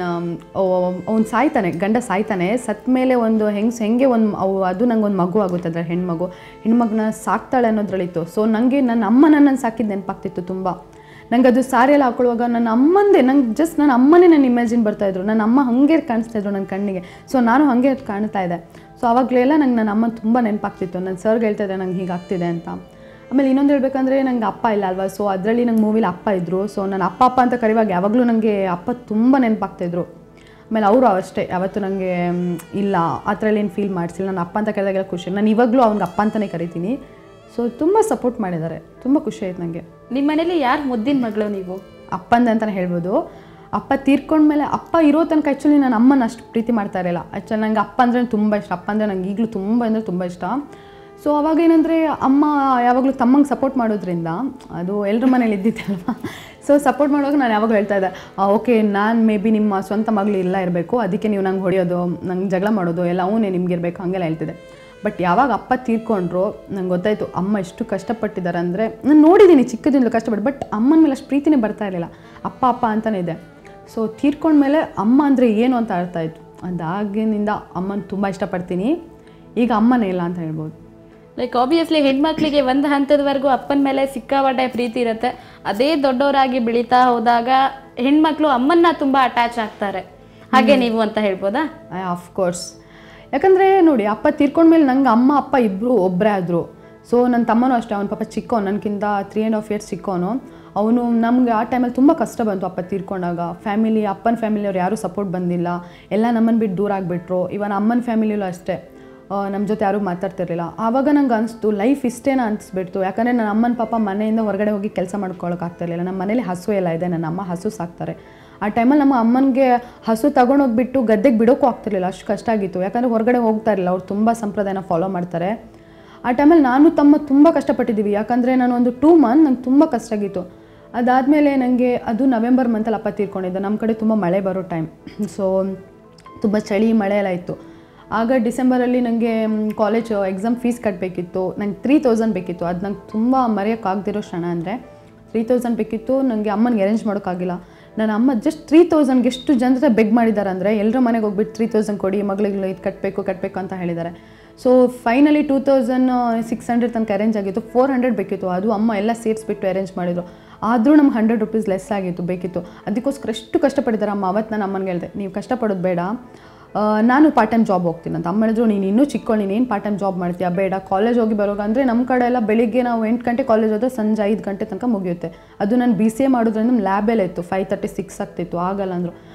ಅವ್ನು ಸಾಯ್ತಾನೆ ಗಂಡ ಸಾಯ್ತಾನೆ ಸತ್ತ ಮೇಲೆ ಒಂದು ಹೆಂಗ್ಸ್ ಹೆಂಗೆ ಒಂದು ಅವು ಅದು ನಂಗೆ ಒಂದು ಮಗು ಆಗುತ್ತೆ ಅದರ ಹೆಣ್ಮಗು ಹೆಣ್ಮಗನ ಸಾಕ್ತಾಳೆ ಅನ್ನೋದ್ರಲ್ಲಿತ್ತು ಸೊ ನನಗೆ ನನ್ನ ಅಮ್ಮ ನನ್ನನ್ನು ಸಾಕಿದ್ದು ನೆನಪಾಗ್ತಿತ್ತು ತುಂಬ ನಂಗೆ ಅದು ಸಾರಿ ಎಲ್ಲ ಹಾಕೊಳ್ಳುವಾಗ ನನ್ನ ಅಮ್ಮಂದೇ ನಂಗೆ ಜಸ್ಟ್ ನನ್ನ ಅಮ್ಮನೇ ನನ್ನ ಇಮ್ಯಾಜಿನ್ ಬರ್ತಾಯಿದ್ರು ನನ್ನ ಅಮ್ಮ ಹಾಗೆ ಕಾಣಿಸ್ತಾ ಇದ್ರು ನನ್ನ ಕಣ್ಣಿಗೆ ಸೊ ನಾನು ಹಾಗೆ ಕಾಣ್ತಾ ಇದ್ದೆ ಸೊ ಅವಾಗಲೆಲ್ಲ ನಂಗೆ ನನ್ನ ಅಮ್ಮ ತುಂಬ ನೆನಪಾಗ್ತಿತ್ತು ನನ್ನ ಸರ್ಗೆ ಹೇಳ್ತಾ ಇದ್ದೆ ನಂಗೆ ಹೀಗಾಗ್ತಿದೆ ಅಂತ ಆಮೇಲೆ ಇನ್ನೊಂದು ಹೇಳ್ಬೇಕಂದ್ರೆ ನಂಗೆ ಅಪ್ಪ ಇಲ್ಲ ಅಲ್ವಾ ಸೊ ಅದರಲ್ಲಿ ನಂಗೆ ಮೂವಿಲಿ ಅಪ್ಪ ಇದ್ದರು ಸೊ ನನ್ನ ಅಪ್ಪ ಅಪ್ಪ ಅಂತ ಕರೆಯುವಾಗ ಯಾವಾಗಲೂ ನನಗೆ ಅಪ್ಪ ತುಂಬ ನೆನಪಾಗ್ತಾಯಿದ್ರು ಆಮೇಲೆ ಅವರು ಅಷ್ಟೇ ಯಾವತ್ತೂ ನನಗೆ ಇಲ್ಲ ಆ ಥರ ಏನು ಫೀಲ್ ಮಾಡಿಸಿಲ್ಲ ನನ್ನ ಅಪ್ಪ ಅಂತ ಕರೆದಾಗೆಲ್ಲ ಖುಷಿ ನಾನು ಇವಾಗಲೂ ಅವ್ನಿಗೆ ಅಪ್ಪ ಅಂತಲೇ ಕರಿತೀನಿ ಸೊ ತುಂಬ ಸಪೋರ್ಟ್ ಮಾಡಿದ್ದಾರೆ ತುಂಬ ಖುಷಿ ಆಯ್ತು ನನಗೆ ನಿಮ್ಮ ಮನೇಲಿ ಯಾರು ಮುದ್ದಿನ ಮಗಳು ನೀವು ಅಪ್ಪಂದ ಅಂತಲೇ ಹೇಳ್ಬೋದು ಅಪ್ಪ ತೀರ್ಕೊಂಡ್ಮೇಲೆ ಅಪ್ಪ ಇರೋ ತನಕ ಆ್ಯಕ್ಚುಲಿ ನನ್ನ ಅಮ್ಮನ ಅಷ್ಟು ಪ್ರೀತಿ ಮಾಡ್ತಾ ಇರಲಿಲ್ಲ ಆ್ಯಕ್ಚುಲಿ ನಂಗೆ ಅಪ್ಪ ಅಂದರೆ ತುಂಬ ಇಷ್ಟ ಅಪ್ಪ ಅಂದರೆ ನಂಗೆ ಈಗಲೂ ತುಂಬ ಅಂದರೆ ತುಂಬ ಇಷ್ಟ ಸೊ ಅವಾಗ ಏನಂದರೆ ಅಮ್ಮ ಯಾವಾಗಲೂ ತಮ್ಮಂಗೆ ಸಪೋರ್ಟ್ ಮಾಡೋದ್ರಿಂದ ಅದು ಎಲ್ಲರ ಮನೇಲಿ ಇದ್ದಿತ್ತಲ್ವ ಸೊ ಸಪೋರ್ಟ್ ಮಾಡುವಾಗ ನಾನು ಯಾವಾಗಲೂ ಹೇಳ್ತಾ ಇದ್ದೆ ಓಕೆ ನಾನು ಮೇ ಬಿ ನಿಮ್ಮ ಸ್ವಂತ ಮಗಳು ಇಲ್ಲ ಇರಬೇಕು ಅದಕ್ಕೆ ನೀವು ನಂಗೆ ಹೊಡೆಯೋದು ನಂಗೆ ಜಗಳ ಮಾಡೋದು ಎಲ್ಲ ಅವನೇ ನಿಮ್ಗೆ ಇರಬೇಕು ಹಾಗೆಲ್ಲ ಹೇಳ್ತಿದ್ದೆ ಬಟ್ ಯಾವಾಗ ಅಪ್ಪ ತೀರ್ಕೊಂಡ್ರು ನಂಗೆ ಗೊತ್ತಾಯಿತು ಅಮ್ಮ ಎಷ್ಟು ಕಷ್ಟಪಟ್ಟಿದ್ದಾರೆ ಅಂದರೆ ನಾನು ನೋಡಿದ್ದೀನಿ ಚಿಕ್ಕದಿಂದಲೂ ಕಷ್ಟಪಟ್ಟು ಬಟ್ ಅಮ್ಮನ ಮೇಲೆ ಅಷ್ಟು ಪ್ರೀತಿನೇ ಬರ್ತಾ ಇರಲಿಲ್ಲ ಅಪ್ಪ ಅಪ್ಪ ಅಂತಲೇ ಇದೆ ಸೊ ತೀರ್ಕೊಂಡ್ಮೇಲೆ ಅಮ್ಮ ಅಂದರೆ ಏನು ಅಂತ ಅರ್ಥ ಆಯಿತು ಅದಾಗಿನಿಂದ ಅಮ್ಮನ ತುಂಬ ಇಷ್ಟಪಡ್ತೀನಿ ಈಗ ಅಮ್ಮನೇ ಇಲ್ಲ ಅಂತ ಹೇಳ್ಬೋದು ಲೈಕ್ ಆಬ್ವಿಯಸ್ಲಿ ಹೆಣ್ಮಕ್ಳಿಗೆ ಒಂದು ಹಂತದವರೆಗೂ ಅಪ್ಪನ ಮೇಲೆ ಸಿಕ್ಕಾಪಟ್ಟೆ ಪ್ರೀತಿ ಇರುತ್ತೆ ಅದೇ ದೊಡ್ಡವರಾಗಿ ಬೆಳೀತಾ ಹೋದಾಗ ಹೆಣ್ಮಕ್ಳು ಅಮ್ಮನ್ನ ತುಂಬ ಅಟ್ಯಾಚ್ ಆಗ್ತಾರೆ ಹಾಗೆ ನೀವು ಅಂತ ಹೇಳ್ಬೋದಾ ಆಫ್ಕೋರ್ಸ್ ಯಾಕಂದರೆ ನೋಡಿ ಅಪ್ಪ ತೀರ್ಕೊಂಡ್ಮೇಲೆ ನಂಗೆ ಅಮ್ಮ ಅಪ್ಪ ಇಬ್ಬರು ಒಬ್ಬರೇ ಆದರು ಸೊ ನನ್ನ ತಮ್ಮನೂ ಅಷ್ಟೇ ಅವ್ನ ಪಾಪ ಚಿಕ್ಕವನು ನನಗಿಂತ ತ್ರೀ ಆ್ಯಂಡ್ ಹಾಫ್ ಇಯರ್ಸ್ ಚಿಕ್ಕವನು ಅವನು ನಮಗೆ ಆ ಟೈಮಲ್ಲಿ ತುಂಬ ಕಷ್ಟ ಬಂತು ಅಪ್ಪ ತೀರ್ಕೊಂಡಾಗ ಫ್ಯಾಮಿಲಿ ಅಪ್ಪನ ಫ್ಯಾಮಿಲಿಯವ್ರು ಯಾರೂ ಸಪೋರ್ಟ್ ಬಂದಿಲ್ಲ ಎಲ್ಲ ನಮ್ಮನ್ನು ಬಿಟ್ಟು ದೂರ ಆಗಿಬಿಟ್ರು ಇವನ್ ಅಮ್ಮನ ಫ್ಯಾಮಿಲಿಯಲ್ಲೂ ಅಷ್ಟೇ ನಮ್ಮ ಜೊತೆ ಯಾರೂ ಮಾತಾಡ್ತಿರ್ಲಿಲ್ಲ ಆವಾಗ ನಂಗೆ ಅನಿಸ್ತು ಲೈಫ್ ಇಷ್ಟೇನ ಅನಿಸ್ಬಿಡ್ತು ಯಾಕಂದರೆ ನನ್ನ ಅಮ್ಮನ ಪಾಪ ಮನೆಯಿಂದ ಹೊರಗಡೆ ಹೋಗಿ ಕೆಲಸ ಮಾಡ್ಕೊಳಕ್ಕಾಗ್ತಿರ್ಲಿಲ್ಲ ನಮ್ಮ ಮನೇಲಿ ಹಸು ಎಲ್ಲ ಇದೆ ನನ್ನ ಅಮ್ಮ ಹಸು ಸಾಕ್ತಾರೆ ಆ ಟೈಮಲ್ಲಿ ನಮ್ಮ ಅಮ್ಮನಿಗೆ ಹಸು ತಗೊಂಡೋಗ್ಬಿಟ್ಟು ಗದ್ದೆಗೆ ಬಿಡೋಕ್ಕೂ ಆಗ್ತಿರ್ಲಿಲ್ಲ ಅಷ್ಟು ಕಷ್ಟ ಆಗಿತ್ತು ಯಾಕಂದರೆ ಹೊರಗಡೆ ಹೋಗ್ತಾ ಇರಲಿಲ್ಲ ಅವ್ರು ತುಂಬ ಸಂಪ್ರದಾಯನ ಫಾಲೋ ಮಾಡ್ತಾರೆ ಆ ಟೈಮಲ್ಲಿ ನಾನು ತಮ್ಮ ತುಂಬ ಕಷ್ಟಪಟ್ಟಿದ್ದೀವಿ ಯಾಕಂದರೆ ನಾನು ಒಂದು ಟೂ ಮಂತ್ ನಂಗೆ ತುಂಬ ಕಷ್ಟ ಆಗಿತ್ತು ಅದಾದಮೇಲೆ ನನಗೆ ಅದು ನವೆಂಬರ್ ಮಂತಲ್ಲಿ ಅಪ್ಪ ತೀರ್ಕೊಂಡಿದ್ದೆ ನಮ್ಮ ಕಡೆ ತುಂಬ ಮಳೆ ಬರೋ ಟೈಮ್ ಸೊ ತುಂಬ ಚಳಿ ಮಳೆ ಎಲ್ಲ ಇತ್ತು ಆಗ ಡಿಸೆಂಬರಲ್ಲಿ ನನಗೆ ಕಾಲೇಜ್ ಎಕ್ಸಾಮ್ ಫೀಸ್ ಕಟ್ಟಬೇಕಿತ್ತು ನಂಗೆ ತ್ರೀ ತೌಸಂಡ್ ಬೇಕಿತ್ತು ಅದು ನಂಗೆ ತುಂಬ ಮರೆಯೋಕ್ಕಾಗದಿರೋ ಕ್ಷಣ ಅಂದರೆ ತ್ರೀ ತೌಸಂಡ್ ಬೇಕಿತ್ತು ನನಗೆ ಅಮ್ಮನಿಗೆ ಅರೇಂಜ್ ಮಾಡೋಕ್ಕಾಗಿಲ್ಲ ನನ್ನ ಅಮ್ಮ ಜಸ್ಟ್ ತ್ರೀ ತೌಸಂಡ್ಗೆ ಎಷ್ಟು ಜನರ ಬೆಗ್ ಮಾಡಿದ್ದಾರೆ ಅಂದರೆ ಎಲ್ಲರ ಮನೆಗೆ ಹೋಗ್ಬಿಟ್ಟು ತ್ರೀ ತೌಸಂಡ್ ಕೊಡಿ ಮಗಳಿಗೆ ಇದು ಕಟ್ಟಬೇಕು ಕಟ್ಟಬೇಕು ಅಂತ ಹೇಳಿದ್ದಾರೆ so finally two thousand six hundred ತನಕ ಅರೇಂಜ್ ಆಗಿತ್ತು ಫೋರ್ ಹಂಡ್ರೆಡ್ ಬೇಕಿತ್ತು ಅದು ಅಮ್ಮ ಎಲ್ಲ ಸೇರಿಸ್ಬಿಟ್ಟು ಅರೇಂಜ್ ಮಾಡಿದ್ರು ಆದರೂ ನಮ್ಗೆ ಹಂಡ್ರೆಡ್ ರುಪೀಸ್ ಲೆಸ್ ಆಗಿತ್ತು ಬೇಕಿತ್ತು ಅದಕ್ಕೋಸ್ಕರ ಎಷ್ಟು ಕಷ್ಟಪಟ್ಟಿದ್ದಾರೆ ಅಮ್ಮ ಅವತ್ತು ನಾನು ಅಮ್ಮನಿಗೆ ಹೇಳಿದೆ ನೀವು ಕಷ್ಟಪಡೋದು ಬೇಡ ಆ, ನಾನು ಪಾರ್ಟ್ ಟೈಮ್ ಜಾಬ್ ಹೋಗ್ತೀನಿ ಅಂತ ಅಮ್ಮ ಹೇಳಿದ್ರು ನೀನು ಇನ್ನೂ ಚಿಕ್ಕವಳು ನೀನು ಏನು ಪಾರ್ಟ್ ಟೈಮ್ ಜಾಬ್ ಮಾಡ್ತೀಯಾ ಬೇಡ ಕಾಲೇಜ್ ಹೋಗಿ ಬರೋಗ ಅಂದರೆ ನಮ್ಮ ಕಡೆ ಎಲ್ಲ ಬೆಳಿಗ್ಗೆ ನಾವು ಎಂಟು ಗಂಟೆ ಕಾಲೇಜ್ ಹೋದ್ರೆ ಸಂಜೆ ಐದು ಗಂಟೆ ತನಕ ಮುಗಿಯುತ್ತೆ ಅದು ನಾನು ಬಿ ಸಿ ಎ ಮಾಡೋದ್ರಿಂದ ಲ್ಯಾಬೆಲ್ಲ ಇತ್ತು ಫೈವ್ ತರ್ಟಿ ಸಿಕ್ಸ್ ಆಗ್ತಿತ್ತು ಆಗಲ್ಲ ಅಂದರು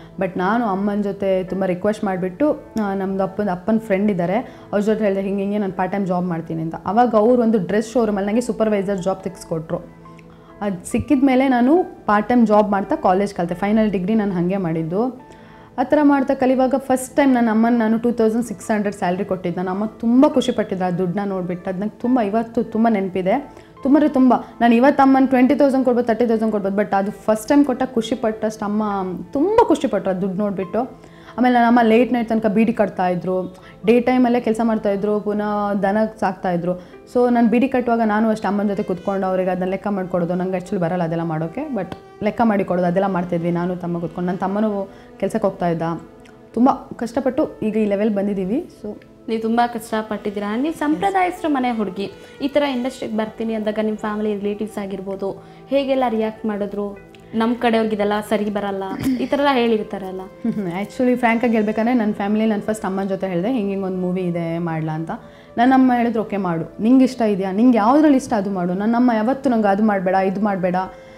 ಬಟ್ ನಾನು ಅಮ್ಮನ ಜೊತೆ ತುಂಬ ರಿಕ್ವೆಸ್ಟ್ ಮಾಡಿಬಿಟ್ಟು ನಮ್ಮದು ಅಪ್ಪನ ಅಪ್ಪನ ಫ್ರೆಂಡ್ ಇದ್ದಾರೆ ಅವ್ರ ಜೊತೆ ಹೇಳಿದೆ ಹಿಂಗೆ ಹಿಂಗೆ ನಾನು ಪಾರ್ಟ್ ಟೈಮ್ ಜಾಬ್ ಮಾಡ್ತೀನಿ ಅಂತ ಅವಾಗ ಅವ್ರು ಒಂದು ಡ್ರೆಸ್ ಶೋರೂಮಲ್ಲಿ ನನಗೆ ಸೂಪರ್ವೈಸರ್ ಜಾಬ್ ತೆಗೆಸ್ಕೊಟ್ರು ಅದು ಸಿಕ್ಕಿದ ಮೇಲೆ ನಾನು ಪಾರ್ಟ್ ಟೈಮ್ ಜಾಬ್ ಮಾಡ್ತಾ ಕಾಲೇಜ್ ಕಲಿತೆ ಫೈನಲ್ ಡಿಗ್ರಿ ನಾನು ಹಾಗೆ ಮಾಡಿದ್ದು ಆ ಥರ ಮಾಡ್ತಾ ಕಲಿವಾಗ ಫಸ್ಟ್ ಟೈಮ್ ನನ್ನ ಅಮ್ಮನ ನಾನು two thousand six hundred salary ಕೊಟ್ಟಿದ್ದೆ ನನ್ನ ಅಮ್ಮ ತುಂಬ ಖುಷಿ ಪಟ್ಟಿದ್ರು ಆ ದುಡ್ಡನ್ನ ನೋಡಿಬಿಟ್ಟು ಅದು ನಂಗೆ ತುಂಬ ಇವತ್ತು ತುಂಬ ನೆನಪಿದೆ ತುಂಬ ಅಂದರೆ ತುಂಬ ನಾನು ಇವತ್ತು ಅಮ್ಮನ ಟ್ವೆಂಟಿ ತೌಸಂಡ್ ಕೊಡ್ಬೋದು ತರ್ಟಿ ತೌಸಂಡ್ ಕೊಡ್ಬೋದು ಬಟ್ ಅದು ಫಸ್ಟ್ ಟೈಮ್ ಕೊಟ್ಟಾಗ ಖುಷಿ ಪಟ್ಟಷ್ಟು ಅಮ್ಮ ತುಂಬ ಖುಷಿ ಪಟ್ಟರು ಆ ದುಡ್ಡು ನೋಡಿಬಿಟ್ಟು ಆಮೇಲೆ ನನ್ನ ಅಮ್ಮ ಲೇಟ್ ನೈಟ್ ತನಕ ಬೀಡಿ ಕಟ್ತಾ ಇದ್ರು ಡೇ ಟೈಮಲ್ಲೇ ಕೆಲಸ ಮಾಡ್ತಾಯಿದ್ರು ಪುನಃ ದನ ಸಾಕ್ತಾಯಿದ್ರು ಸೊ ನಾನು ಬೀಡಿ ಕಟ್ಟುವಾಗ ನಾನು ಅಷ್ಟು ಅಮ್ಮನ ಜೊತೆ ಕುತ್ಕೊಂಡು ಅವ್ರಿಗೆ ಅದನ್ನ ಲೆಕ್ಕ ಮಾಡಿಕೊಡೋದು ನಂಗೆ ಆ್ಯಕ್ಚುಲಿ ಬರಲ್ಲ ಅದೆಲ್ಲ ಮಾಡೋಕ್ಕೆ ಬಟ್ ಲೆಕ್ಕ ಮಾಡಿ ಕೊಡೋದು ಅದೆಲ್ಲ ಮಾಡ್ತಿದ್ವಿ ನಾನು ತಮ್ಮ ಕುತ್ಕೊಂಡು ನನ್ನ ತಮ್ಮನೂ ಕೆಲ್ಸಕ್ಕೆ ಹೋಗ್ತಾ ಇದ್ದ ತುಂಬ ಕಷ್ಟಪಟ್ಟು ಈಗ ಈ ಲೆವೆಲ್ ಬಂದಿದ್ದೀವಿ ಸೊ ನೀವು ತುಂಬ ಕಷ್ಟಪಟ್ಟಿದ್ದೀರಾ ನೀವು ಸಂಪ್ರದಾಯಸ್ಥರ ಮನೆ ಹುಡುಗಿ ಈ ಥರ ಇಂಡಸ್ಟ್ರಿಗೆ ಬರ್ತೀನಿ ಅಂದಾಗ ನಿಮ್ಮ ಫ್ಯಾಮಿಲಿ ರಿಲೇಟಿವ್ಸ್ ಆಗಿರ್ಬೋದು ಹೇಗೆಲ್ಲ ರಿಯಾಕ್ಟ್ ಮಾಡಿದ್ರು ನಮ್ಮ ಕಡೆಯವ್ರಿಗೆ ಇದೆಲ್ಲ ಸರಿ ಬರಲ್ಲ ಈ ಥರ ಎಲ್ಲ ಹೇಳಿರ್ತಾರಲ್ಲ ಆ್ಯಕ್ಚುಲಿ ಫ್ರ್ಯಾಂಕಾಗಿ ಹೇಳ್ಬೇಕಂದ್ರೆ ನನ್ನ ಫ್ಯಾಮಿಲಿ ನಾನು ಫಸ್ಟ್ ಅಮ್ಮನ ಜೊತೆ ಹೇಳಿದೆ ಹಿಂಗೆ ಹಿಂಗೆ ಒಂದು ಮೂವಿ ಇದೆ ಮಾಡಲಾ ಅಂತ ನನ್ನ ಅಮ್ಮ ಹೇಳಿದ್ರು ಓಕೆ ಮಾಡು ನಿಂಗೆ ಇಷ್ಟ ಇದೆಯಾ ನಿಂಗೆ ಯಾವುದ್ರಲ್ಲಿ ಇಷ್ಟ ಅದು ಮಾಡು ನನ್ನ ಅಮ್ಮ ಯಾವತ್ತೂ ನಂಗೆ ಅದು ಮಾಡಬೇಡ ಇದು ಮಾಡಬೇಡ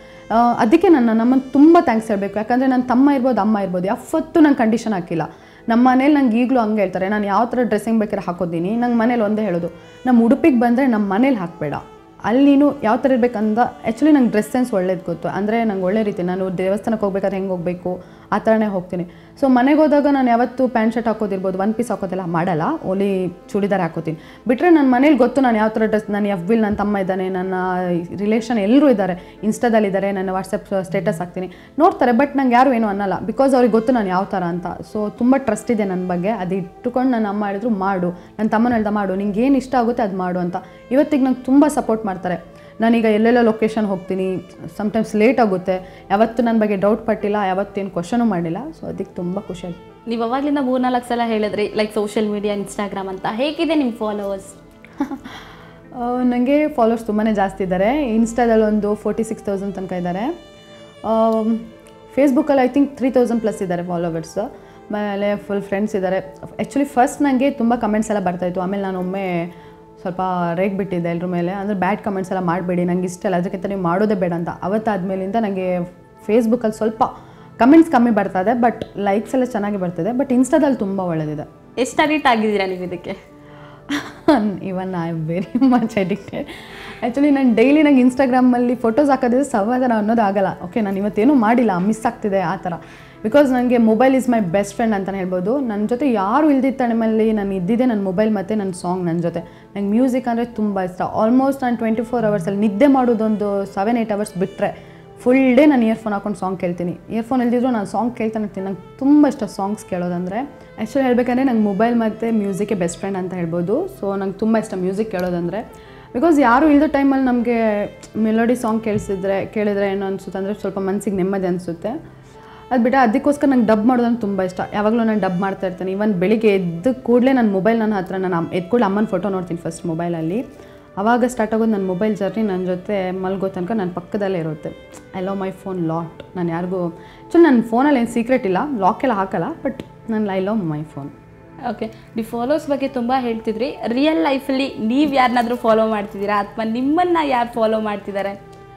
ಅದಕ್ಕೆ ನನ್ನ ನಮ್ಮನ್ನು ತುಂಬ ಥ್ಯಾಂಕ್ಸ್ ಹೇಳಬೇಕು ಯಾಕಂದರೆ ನನ್ನ ತಮ್ಮ ಇರ್ಬೋದು ಅಮ್ಮ ಇರ್ಬೋದು ಯಾವತ್ತೂ ನಂಗೆ ಕಂಡೀಷನ್ ಹಾಕಿಲ್ಲ ನಮ್ಮ ಮನೇಲಿ ನಂಗೆ ಈಗಲೂ ಹಂಗೆ ಹೇಳ್ತಾರೆ ನಾನು ಯಾವ ಥರ ಡ್ರೆಸ್ಸಿಂಗ್ ಬೇಕಾದ್ರೆ ಹಾಕೋತೀನಿ ನಂಗೆ ಮನೇಲಿ ಒಂದೇ ಹೇಳೋದು ನಮ್ಮ ಉಡುಪಿಗೆ ಬಂದರೆ ನಮ್ಮ ಮನೇಲಿ ಹಾಕಬೇಡ ಅಲ್ಲಿ ನೀನು ಯಾವ ಥರ ಇರ್ಬೇಕಂದ ಆ್ಯಕ್ಚುಲಿ ನಂಗೆ ಡ್ರೆಸ್ ಸೆನ್ಸ್ ಒಳ್ಳೇದು ಗೊತ್ತು ಅಂದರೆ ನಂಗೆ ಒಳ್ಳೆ ರೀತಿ ನಾನು ದೇವಸ್ಥಾನಕ್ಕೆ ಹೋಗ್ಬೇಕಾದ್ರೆ ಹೆಂಗೆ ಹೋಗಬೇಕು ಆ ಥರನೇ ಹೋಗ್ತೀನಿ ಸೊ ಮನೆಗೆ ಹೋದಾಗ ನಾನು ಯಾವತ್ತೂ ಪ್ಯಾಂಟ್ ಶರ್ಟ್ ಹಾಕೋದಿರ್ಬೋದು ಒನ್ ಪೀಸ್ ಹಾಕೋದೆಲ್ಲ ಮಾಡಲ್ಲ ಓಲಿ ಚೂಡಿದಾರ್ ಹಾಕೋತೀನಿ ಬಿಟ್ಟರೆ ನನ್ನ ಮನೇಲಿ ಗೊತ್ತು ನಾನು ಯಾವ ಥರ ಡ್ರೆಸ್ ನಾನು ಎಫ್ ಬಿಲ್ ನನ್ನ ತಮ್ಮ ಇದ್ದಾನೆ ನನ್ನ ರಿಲೇಷನ್ ಎಲ್ಲರೂ ಇದ್ದಾರೆ ಇನ್ಸ್ಟಾದಲ್ಲಿದ್ದಾರೆ ನನ್ನ ವಾಟ್ಸಪ್ ಸ್ಟೇಟಸ್ ಹಾಕ್ತೀನಿ ನೋಡ್ತಾರೆ ಬಟ್ ನಂಗೆ ಯಾರು ಏನೂ ಅನ್ನಲ್ಲ ಬಿಕಾಸ್ ಅವ್ರಿಗೆ ಗೊತ್ತು ನಾನು ಯಾವ ಥರ ಅಂತ ಸೊ ತುಂಬ ಟ್ರಸ್ಟ್ ಇದೆ ನನ್ನ ಬಗ್ಗೆ ಅದು ಇಟ್ಟುಕೊಂಡು ನನ್ನ ಅಮ್ಮ ಹೇಳಿದ್ರು ಮಾಡು ನನ್ನ ತಮ್ಮನ ಹೇಳ್ದ ಮಾಡು ನಿಂಗೆ ಏನು ಇಷ್ಟ ಆಗುತ್ತೆ ಅದು ಮಾಡು ಅಂತ ಇವತ್ತಿಗೆ ನಂಗೆ ತುಂಬ ಸಪೋರ್ಟ್ ಮಾಡ್ತಾರೆ ನಾನೀಗ ಎಲ್ಲೆಲ್ಲ ಲೊಕೇಶನ್ ಹೋಗ್ತೀನಿ ಸಮ್ಟೈಮ್ಸ್ ಲೇಟ್ ಆಗುತ್ತೆ ಯಾವತ್ತೂ ನನ್ನ ಬಗ್ಗೆ ಡೌಟ್ ಪಟ್ಟಿಲ್ಲ ಯಾವತ್ತೇನು ಕ್ವಶನೂ ಮಾಡಿಲ್ಲ ಸೊ ಅದಕ್ಕೆ ತುಂಬ ಖುಷಿ ಆಯ್ತು ನೀವು ಅವಾಗಲಿಂದ ಮೂರ್ನಾಲ್ಕು ಸಲ ಹೇಳಿದ್ರಿ ಲೈಕ್ ಸೋಷಿಯಲ್ ಮೀಡಿಯಾ ಇನ್ಸ್ಟಾಗ್ರಾಮ್ ಅಂತ ಹೇಗಿದೆ ನಿಮ್ಮ ಫಾಲೋವರ್ಸ್ ನನಗೆ ಫಾಲೋವರ್ಸ್ ತುಂಬಾ ಜಾಸ್ತಿ ಇದ್ದಾರೆ ಇನ್ಸ್ಟಾದಲ್ಲಿ ಒಂದು ಫೋರ್ಟಿ ಸಿಕ್ಸ್ ತೌಸಂಡ್ ತನಕ ಇದ್ದಾರೆ ಫೇಸ್ಬುಕ್ಕಲ್ಲಿ I think three thousand plus ಇದ್ದಾರೆ ಫಾಲೋವರ್ಸ್ ಆಮೇಲೆ ಫುಲ್ ಫ್ರೆಂಡ್ಸ್ ಇದ್ದಾರೆ ಆ್ಯಕ್ಚುಲಿ ಫಸ್ಟ್ ನನಗೆ ತುಂಬ ಕಮೆಂಟ್ಸ್ ಎಲ್ಲ ಬರ್ತಾಯಿತ್ತು ಆಮೇಲೆ ನಾನು ಒಮ್ಮೆ ಸ್ವಲ್ಪ ರೇಗ್ ಬಿಟ್ಟಿದ್ದೆ ಎಲ್ಲರ ಮೇಲೆ ಅಂದರೆ ಬ್ಯಾಡ್ ಕಮೆಂಟ್ಸ್ ಎಲ್ಲ ಮಾಡಬೇಡಿ ನಂಗೆ ಇಷ್ಟ ಇಲ್ಲ ಅದಕ್ಕಿಂತ ನೀವು ಮಾಡೋದೇ ಬೇಡ ಅಂತ ಅವತ್ತಾದ್ಮೇಲಿಂದ ನನಗೆ ಫೇಸ್ಬುಕ್ಕಲ್ಲಿ ಸ್ವಲ್ಪ ಕಮೆಂಟ್ಸ್ ಕಮ್ಮಿ ಬರ್ತದೆ ಬಟ್ ಲೈಕ್ಸ್ ಎಲ್ಲ ಚೆನ್ನಾಗಿ ಬರ್ತಿದೆ ಬಟ್ ಇನ್ಸ್ಟಾದಲ್ಲಿ ತುಂಬ ಒಳ್ಳೆದಿದೆ ಎಷ್ಟು ಅಡಿಟ್ ಆಗಿದ್ದೀರಾ ನೀವು ಇದಕ್ಕೆ even I very much addicted actually ನಾನು ಡೈಲಿ ನಂಗೆ ಇನ್ಸ್ಟಾಗ್ರಾಮಲ್ಲಿ ಫೋಟೋಸ್ ಹಾಕೋದಿದ್ರೆ ಸಮಾಧಾನ ಅನ್ನೋದು ಆಗಲ್ಲ ಓಕೆ ನಾನು ಇವತ್ತೇನೂ ಮಾಡಿಲ್ಲ ಮಿಸ್ ಆಗ್ತಿದೆ ಆ ಥರ ಬಿಕಾಸ್ ನನಗೆ mobile is my best friend ಅಂತಲೇ ಹೇಳ್ಬೋದು ನನ್ನ ಜೊತೆ ಯಾರು ಇಲ್ದಿದ್ದ ಟೈಮಲ್ಲಿ ನಾನು ಇದ್ದಿದ್ದೆ ನನ್ನ ಮೊಬೈಲ್ ಮತ್ತು ನನ್ನ ಸಾಂಗ್ ನನ್ನ ಜೊತೆ ನಂಗೆ ಮ್ಯೂಸಿಕ್ ಅಂದರೆ ತುಂಬ ಇಷ್ಟ ಆಲ್ಮೋಸ್ಟ್ ನಾನು ಟ್ವೆಂಟಿ ಫೋರ್ ಅವರ್ಸಲ್ಲಿ ನಿದ್ದೆ ಮಾಡೋದೊಂದು ಸೆವೆನ್ ಏಯ್ಟ್ ಅವರ್ಸ್ ಬಿಟ್ಟರೆ ಫುಲ್ ಡೇ ನಾನು ಇಯರ್ಫೋನ್ ಹಾಕೊಂಡು ಸಾಂಗ್ ಕೇಳ್ತೀನಿ ಇಯರ್ಫೋನ್ ಇಲ್ದಿದ್ರು ನಾನು ಸಾಂಗ್ ಕೇಳ್ತಾನೆ ಇರ್ತೀನಿ ನಂಗೆ ತುಂಬ ಇಷ್ಟ ಸಾಂಗ್ಸ್ ಕೇಳೋದಂದರೆ ಆ್ಯಕ್ಚುಲಿ ಹೇಳ್ಬೇಕಂದ್ರೆ ನಂಗೆ ಮೊಬೈಲ್ ಮತ್ತು ಮ್ಯೂಸಿಕ್ಕೆ ಬೆಸ್ಟ್ ಫ್ರೆಂಡ್ ಅಂತ ಹೇಳ್ಬೋದು ಸೊ ನಂಗೆ ತುಂಬ ಇಷ್ಟ ಮ್ಯೂಸಿಕ್ ಕೇಳೋದಂದರೆ ಬಿಕಾಸ್ ಯಾರು ಇಲ್ಲದ ಟೈಮಲ್ಲಿ ನಮಗೆ ಮೆಲೋಡಿ ಸಾಂಗ್ ಕೇಳಿಸಿದ್ರೆ ಕೇಳಿದ್ರೆ ಏನು ಅನಿಸುತ್ತೆ ಅಂದರೆ ಸ್ವಲ್ಪ ಮನಸ್ಸಿಗೆ ನೆಮ್ಮದಿ ಅನಿಸುತ್ತೆ ಅದು ಬಿಟ್ಟು ಅದಕ್ಕೋಸ್ಕರ ನಂಗೆ ಡಬ್ ಮಾಡೋದಂದ್ರೆ ತುಂಬ ಇಷ್ಟ ಯಾವಾಗಲೂ ನಾನು ಡಬ್ ಮಾಡ್ತಾ ಇರ್ತೀನಿ ಇವನ್ ಬೆಳಿಗ್ಗೆ ಎದ್ದು ಕೂಡಲೇ ನನ್ನ ಮೊಬೈಲ್ ನನ್ನ ಹತ್ರ ನಾನು ಎದ್ದು ಕೂಡಲೇ ಅಮ್ಮನ ಫೋಟೋ ನೋಡ್ತೀನಿ ಫಸ್ಟ್ ಮೊಬೈಲಲ್ಲಿ ಆವಾಗ ಸ್ಟಾರ್ಟ್ ಆಗೋದು ನನ್ನ ಮೊಬೈಲ್ ಜರ್ನಿ ನನ್ನ ಜೊತೆ ಮಲ್ಗೋ ತನಕ ನನ್ನ ಪಕ್ಕದಲ್ಲೇ ಇರುತ್ತೆ I love my phone lot ನಾನು ಯಾರಿಗೂ ಆ್ಯಕ್ಚುಲಿ ನನ್ನ ಫೋನಲ್ಲಿ ಏನು ಸೀಕ್ರೆಟ್ ಇಲ್ಲ ಲಾಕ್ ಎಲ್ಲ ಹಾಕಲ್ಲ ಬಟ್ ನಾನು I love my phone okay ನೀವು ಫಾಲೋವರ್ಸ್ ಬಗ್ಗೆ ತುಂಬ ಹೇಳ್ತಿದ್ರಿ ರಿಯಲ್ ಲೈಫಲ್ಲಿ ನೀವು ಯಾರನ್ನಾದ್ರೂ ಫಾಲೋ ಮಾಡ್ತಿದ್ದೀರಾ ಅಥವಾ ನಿಮ್ಮನ್ನ ಯಾರು ಫಾಲೋ ಮಾಡ್ತಿದ್ದಾರೆ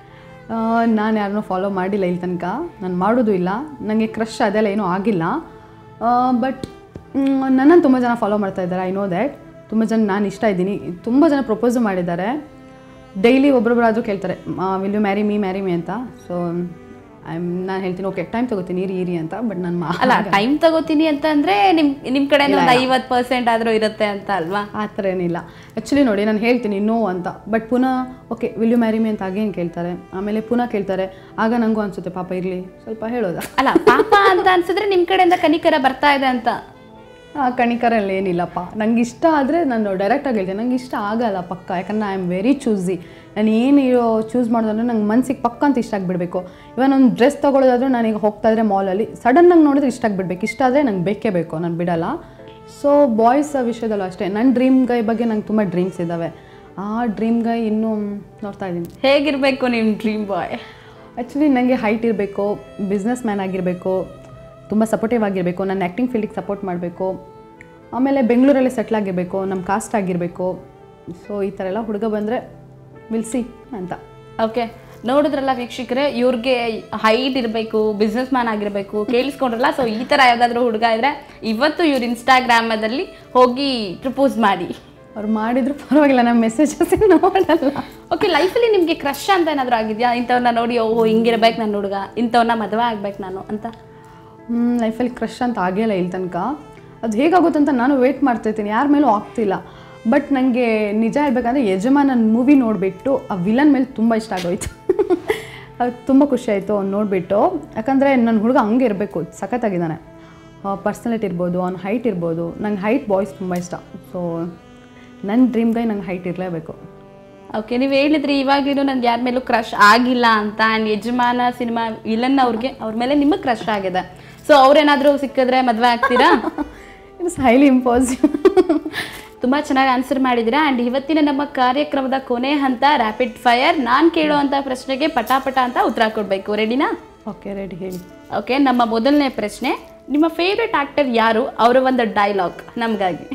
ನಾನು ಯಾರನ್ನೂ ಫಾಲೋ ಮಾಡಿಲ್ಲ ಇಲ್ಲಿ ತನಕ ನಾನು ಮಾಡೋದು ಇಲ್ಲ ನನಗೆ ಕ್ರಶ್ ಅದೆಲ್ಲ ಏನೂ ಆಗಿಲ್ಲ ಬಟ್ ನನ್ನನ್ನು ತುಂಬ ಜನ ಫಾಲೋ ಮಾಡ್ತಾ ಇದ್ದಾರೆ ಐ ನೋ ದ್ಯಾಟ್ ತುಂಬ ಜನ ನಾನು ಇಷ್ಟ ಇದ್ದೀನಿ ತುಂಬ ಜನ ಪ್ರಪೋಸು ಮಾಡಿದ್ದಾರೆ ಡೈಲಿ ಒಬ್ಬರೊಬ್ಬರಾದರೂ ಕೇಳ್ತಾರೆ will you marry me marry me ಅಂತ ಸೊ ಐ ನಾನು ಹೇಳ್ತೀನಿ ಓಕೆ ಟೈಮ್ ತೊಗೋತೀನಿ ಇರಿ ಇರಿ ಅಂತ ಬಟ್ ನಾನು ಮಾ ಅಲ್ಲ ಟೈಮ್ ತಗೋತೀನಿ ಅಂತ ಅಂದ್ರೆ ನಿಮ್ ನಿಮ್ ಕಡೆ ಒಂದು ಐವತ್ತು ಪರ್ಸೆಂಟ್ ಆದ್ರೂ ಇರುತ್ತೆ ಅಂತ ಅಲ್ವಾ ಆ ಥರ ಏನಿಲ್ಲ ಆ್ಯಕ್ಚುಲಿ ನೋಡಿ ನಾನು ಹೇಳ್ತೀನಿ ನೋ ಅಂತ ಬಟ್ ಪುನಃ okay will you marry me ಅಂತ ಆಗೇನು ಕೇಳ್ತಾರೆ ಆಮೇಲೆ ಪುನಃ ಕೇಳ್ತಾರೆ ಆಗ ನನಗೂ ಅನಿಸುತ್ತೆ ಪಾಪ ಇರಲಿ ಸ್ವಲ್ಪ ಹೇಳೋದಾ ಅಲ್ಲ ಪಾಪ ಅಂತ ಅನ್ಸಿದ್ರೆ ನಿಮ್ ಕಡೆಯಿಂದ ಕನಿಕರ ಬರ್ತಾ ಇದೆ ಅಂತ ಆ ಕಣಿಕರಲ್ಲಿ ಏನಿಲ್ಲಪ್ಪ ನಂಗೆ ಇಷ್ಟ ಆದರೆ ನಾನು ಡೈರೆಕ್ಟಾಗಿ ಹೇಳ್ತೀನಿ ನಂಗೆ ಇಷ್ಟ ಆಗಲ್ಲ ಪಕ್ಕ ಯಾಕಂದ್ರೆ ಐ ಆಮ್ ವೆರಿ ಚೂಸಿ ನಾನು ಏನು ಚೂಸ್ ಮಾಡೋದಂದ್ರೆ ನಂಗೆ ಮನ್ಸಿಗೆ ಪಕ್ಕ ಅಂತ ಇಷ್ಟ ಆಗಿಬಿಡ್ಬೇಕು ಇವನ್ ಒಂದು ಡ್ರೆಸ್ ತೊಗೊಳೋದಾದ್ರೂ ನಾನೀಗ ಹೋಗ್ತಾ ಇದ್ರೆ ಮಾಲಲ್ಲಿ ಸಡನ್ನಾಗಿ ನೋಡಿದ್ರೆ ಇಷ್ಟ ಆಗಿಬಿಡ್ಬೇಕು ಇಷ್ಟ ಆದರೆ ನಂಗೆ ಬೇಕೇ ಬೇಕು ನಾನು ಬಿಡಲ್ಲ ಸೊ ಬಾಯ್ಸ್ ವಿಷಯದಲ್ಲೂ ಅಷ್ಟೇ ನನ್ನ ಡ್ರೀಮ್ ಗೈ ಬಗ್ಗೆ ನಂಗೆ ತುಂಬ ಡ್ರೀಮ್ಸ್ ಇದ್ದಾವೆ ಆ ಡ್ರೀಮ್ ಗೈ ಇನ್ನೂ ನೋಡ್ತಾ ಇದ್ದೀನಿ ಹೇಗಿರ್ಬೇಕು ನಿಮ್ ಡ್ರೀಮ್ ಬಾಯ್ ಆ್ಯಕ್ಚುಲಿ ನನಗೆ ಹೈಟ್ ಇರಬೇಕು ಬಿಸ್ನೆಸ್ ಮ್ಯಾನ್ ಆಗಿರಬೇಕು ತುಂಬ ಸಪೋರ್ಟಿವ್ ಆಗಿರಬೇಕು ನನ್ನ ಆ್ಯಕ್ಟಿಂಗ್ ಫೀಲ್ಡಿಗೆ ಸಪೋರ್ಟ್ ಮಾಡಬೇಕು ಆಮೇಲೆ ಬೆಂಗಳೂರಲ್ಲಿ ಸೆಟ್ಲ್ ಆಗಿರಬೇಕು ನಮ್ಮ ಕಾಸ್ಟ್ ಆಗಿರಬೇಕು ಸೊ ಈ ಥರ ಎಲ್ಲ ಹುಡುಗ ಬಂದರೆ ವಿಲ್ಸಿ ಅಂತ ಓಕೆ ನೋಡಿದ್ರಲ್ಲ ವೀಕ್ಷಕರೇ ಇವ್ರಿಗೆ ಹೈಟ್ ಇರಬೇಕು ಬಿಸ್ನೆಸ್ ಮ್ಯಾನ್ ಆಗಿರಬೇಕು ಕೇಳಿಸ್ಕೊಂಡ್ರಲ್ಲ ಸೊ ಈ ಥರ ಯಾವುದಾದ್ರೂ ಹುಡುಗ ಇದ್ರೆ ಇವತ್ತು ಇವ್ರ ಇನ್ಸ್ಟಾಗ್ರಾಮದಲ್ಲಿ ಹೋಗಿ ಪ್ರಪೋಸ್ ಮಾಡಿ ಅವ್ರು ಮಾಡಿದ್ರು ಪರವಾಗಿಲ್ಲ ನಮ್ಮ ಮೆಸೇಜಸ್ ನೋಡಲ್ಲ ಓಕೆ ಲೈಫಲ್ಲಿ ನಿಮಗೆ ಕ್ರಶ್ ಅಂತ ಏನಾದರೂ ಆಗಿದೆಯಾ ಇಂಥವ್ರನ್ನ ನೋಡಿ ಓಹೋ ಹಿಂಗಿರ್ಬೇಕು ನನ್ನ ಹುಡುಗ ಇಂಥವ್ರನ್ನ ಮದುವೆ ಆಗ್ಬೇಕು ನಾನು ಅಂತ ಹ್ಞೂ ಲೈಫಲ್ಲಿ ಕ್ರಶ್ ಅಂತ ಆಗಿಲ್ಲ ಇಲ್ಲಿ ತನಕ ಅದು ಹೇಗಾಗುತ್ತೆ ಅಂತ ನಾನು ವೇಟ್ ಮಾಡ್ತಾಯಿದ್ದೀನಿ ಯಾರ ಮೇಲೂ ಆಗ್ತಿಲ್ಲ ಬಟ್ ನನಗೆ ನಿಜ ಹೇಳ್ಬೇಕಂದ್ರೆ ಯಜಮಾನನ್ ಮೂವಿ ನೋಡಿಬಿಟ್ಟು ಆ ವಿಲನ್ ಮೇಲೆ ತುಂಬ ಇಷ್ಟ ಆಗೋಯ್ತು ಅದು ತುಂಬ ಖುಷಿ ಆಯಿತು ಅವ್ನು ನೋಡಿಬಿಟ್ಟು ಯಾಕಂದರೆ ನನ್ನ ಹುಡುಗ ಹಂಗೆ ಇರಬೇಕು ಸಖತ್ತಾಗಿದ್ದಾನೆ ಪರ್ಸನಾಲಿಟಿ ಇರ್ಬೋದು ಅವ್ನ ಹೈಟ್ ಇರ್ಬೋದು ನಂಗೆ ಹೈಟ್ ಬಾಯ್ಸ್ ತುಂಬ ಇಷ್ಟ ಸೊ ನನ್ನ ಡ್ರೀಮ್ ಗೈ ನಂಗೆ ಹೈಟ್ ಇರಲೇಬೇಕು ಓಕೆ ನೀವು ಹೇಳಿದ್ರಿ ಇವಾಗಲೂ ನನ್ಗೆ ಯಾರ ಮೇಲೂ ಕ್ರಶ್ ಆಗಿಲ್ಲ ಅಂತ ಆ್ಯಂಡ್ ಯಜಮಾನ ಸಿನಿಮಾ ವಿಲನ್ ಅವ್ರಿಗೆ ಅವ್ರ ಮೇಲೆ ನಿಮಗೆ ಕ್ರಶ್ ಆಗಿದೆ ಸೊ ಅವ್ರೇನಾದರೂ ಸಿಕ್ಕಿದ್ರೆ ಮದುವೆ ಆಗ್ತೀರಾ ಇಟ್ಸ್ ಹೈಲಿ ಇಂಪಾಸಿಬಲ್ ತುಂಬ ಚೆನ್ನಾಗಿ ಆನ್ಸರ್ ಮಾಡಿದ್ದೀರಾ ಆ್ಯಂಡ್ ಇವತ್ತಿನ ನಮ್ಮ ಕಾರ್ಯಕ್ರಮದ ಕೊನೆ ಹಂತ ರ್ಯಾಪಿಡ್ ಫೈರ್ ನಾನು ಕೇಳುವಂಥ ಪ್ರಶ್ನೆಗೆ ಪಟಾಪಟ ಅಂತ ಉತ್ತರ ಕೊಡಬೇಕು ರೆಡಿನಾ ಓಕೆ ರೆಡಿ ಹೇಳಿ ಓಕೆ ನಮ್ಮ ಮೊದಲನೇ ಪ್ರಶ್ನೆ ನಿಮ್ಮ ಫೇವ್ರೆಟ್ ಆಕ್ಟರ್ ಯಾರು ಅವರ ಒಂದು ಡೈಲಾಗ್ ನಮಗಾಗಿ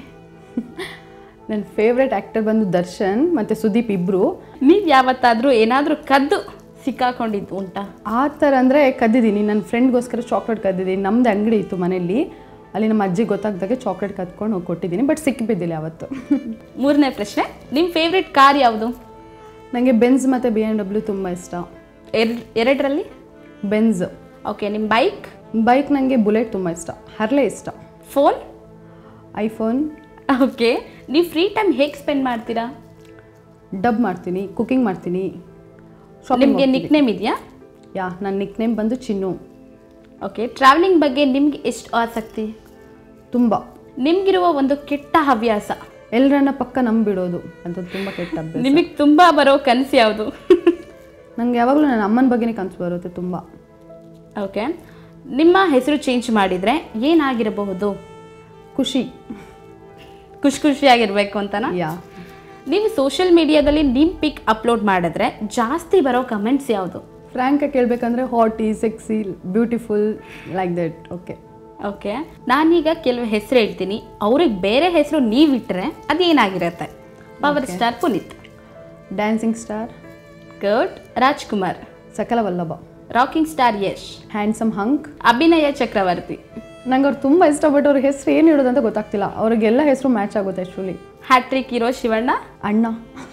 ನನ್ನ ಫೇವ್ರೆಟ್ ಆ್ಯಕ್ಟರ್ ಬಂದು ದರ್ಶನ್ ಮತ್ತು ಸುದೀಪ್ ಇಬ್ಬರು ನೀವು ಯಾವತ್ತಾದರೂ ಏನಾದರೂ ಕದ್ದು ಸಿಕ್ಕಾಕೊಂಡಿದ್ದು ಉಂಟಾ ಆ ಥರ ಅಂದರೆ ಕದ್ದಿದ್ದೀನಿ ನನ್ನ ಫ್ರೆಂಡ್ಗೋಸ್ಕರ ಚಾಕ್ಲೇಟ್ ಕದ್ದಿದ್ದೀನಿ ನಮ್ಮದು ಅಂಗಡಿ ಇತ್ತು ಮನೆಯಲ್ಲಿ ಅಲ್ಲಿ ನಮ್ಮ ಅಜ್ಜಿ ಗೊತ್ತಾಗ್ದಾಗೆ ಚಾಕ್ಲೇಟ್ ಕದ್ಕೊಂಡು ಹೋಗಿ ಕೊಟ್ಟಿದ್ದೀನಿ ಬಟ್ ಸಿಕ್ಕಿಬಿದ್ದಿಲ್ಲ ಯಾವತ್ತು ಮೂರನೇ ಪ್ರಶ್ನೆ ನಿಮ್ಮ ಫೇವ್ರೆಟ್ ಕಾರ್ ಯಾವುದು ನನಗೆ ಬೆನ್ಸ್ ಮತ್ತು ಬಿ ಎಮ್ ಡಬ್ಲ್ಯೂ ತುಂಬ ಇಷ್ಟ ಎರಡು ಎರಡರಲ್ಲಿ ಬೆನ್ಸ್ ಓಕೆ ನಿಮ್ಮ ಬೈಕ್ ಬೈಕ್ ನನಗೆ ಬುಲೆಟ್ ತುಂಬ ಇಷ್ಟ ಹರ್ಲೆ ಇಷ್ಟ ಫೋನ್ ಐಫೋನ್ ಓಕೆ ನೀವು ಫ್ರೀ ಟೈಮ್ ಹೇಗೆ ಸ್ಪೆಂಡ್ ಮಾಡ್ತೀರಾ ಡಬ್ ಮಾಡ್ತೀನಿ ಕುಕಿಂಗ್ ಮಾಡ್ತೀನಿ ನಿಮಗೆ ನಿಕ್ ನೇಮ್ ಇದೆಯಾ ಯಾ ನನ್ನ ನಿಕ್ ನೇಮ್ ಬಂದು ಚಿನ್ನು ಓಕೆ ಟ್ರಾವೆಲಿಂಗ್ ಬಗ್ಗೆ ನಿಮ್ಗೆ ಎಷ್ಟು ಆಸಕ್ತಿ ತುಂಬ ನಿಮ್ಗಿರುವ ಒಂದು ಕೆಟ್ಟ ಹವ್ಯಾಸ ಎಲ್ಲರನ್ನ ಪಕ್ಕ ನಂಬಿಡೋದು ಅದು ತುಂಬ ಕೆಟ್ಟ ಅಭ್ಯಾಸ ನಿಮಗೆ ತುಂಬ ಬರೋ ಕನಸು ಯಾವುದು ನನಗೆ ಯಾವಾಗಲೂ ನನ್ನ ಅಮ್ಮನ ಬಗ್ಗೆನೇ ಕನಸು ಬರುತ್ತೆ ತುಂಬ ಓಕೆ ನಿಮ್ಮ ಹೆಸರು ಚೇಂಜ್ ಮಾಡಿದರೆ ಏನಾಗಿರಬಹುದು ಖುಷಿ ಖುಷಿ ಖುಷಿಯಾಗಿರ್ಬೇಕು ಅಂತನಾ ಯಾ ನೀವು ಸೋಷಿಯಲ್ ಮೀಡಿಯಾದಲ್ಲಿ ನಿಮ್ಮ ಪಿಕ್ ಅಪ್ಲೋಡ್ ಮಾಡಿದ್ರೆ ಜಾಸ್ತಿ ಬರೋ ಕಮೆಂಟ್ಸ್ ಯಾವುದು ಫ್ರ್ಯಾಂಕಾಗಿ ಕೇಳಬೇಕಂದ್ರೆ hottie sexy beautiful like that okay okay ನಾನೀಗ ಕೆಲವು ಹೆಸರು ಹೇಳ್ತೀನಿ ಅವ್ರಿಗೆ ಬೇರೆ ಹೆಸರು ನೀವಿಟ್ಟರೆ ಅದೇನಾಗಿರುತ್ತೆ power star Puneeth dancing star ಗೌಡ್ ರಾಜ್ಕುಮಾರ್ ಸಕಲ ವಲ್ಲಭ rocking star Yash handsome hunk ಅಭಿನಯ ಚಕ್ರವರ್ತಿ ನಂಗೆ ಅವ್ರು ತುಂಬ ಇಷ್ಟ ಬಟ್ ಅವ್ರ ಹೆಸರು ಏನು ಇಡೋದಂತ ಗೊತ್ತಾಗ್ತಿಲ್ಲ ಅವ್ರಿಗೆಲ್ಲ ಹೆಸರು ಮ್ಯಾಚ್ ಆಗುತ್ತೆ ಆ್ಯಕ್ಚುಲಿ ಹ್ಯಾಟ್ರಿಕ್ ಹೀರೋ ಶಿವಣ್ಣ ಅಣ್ಣ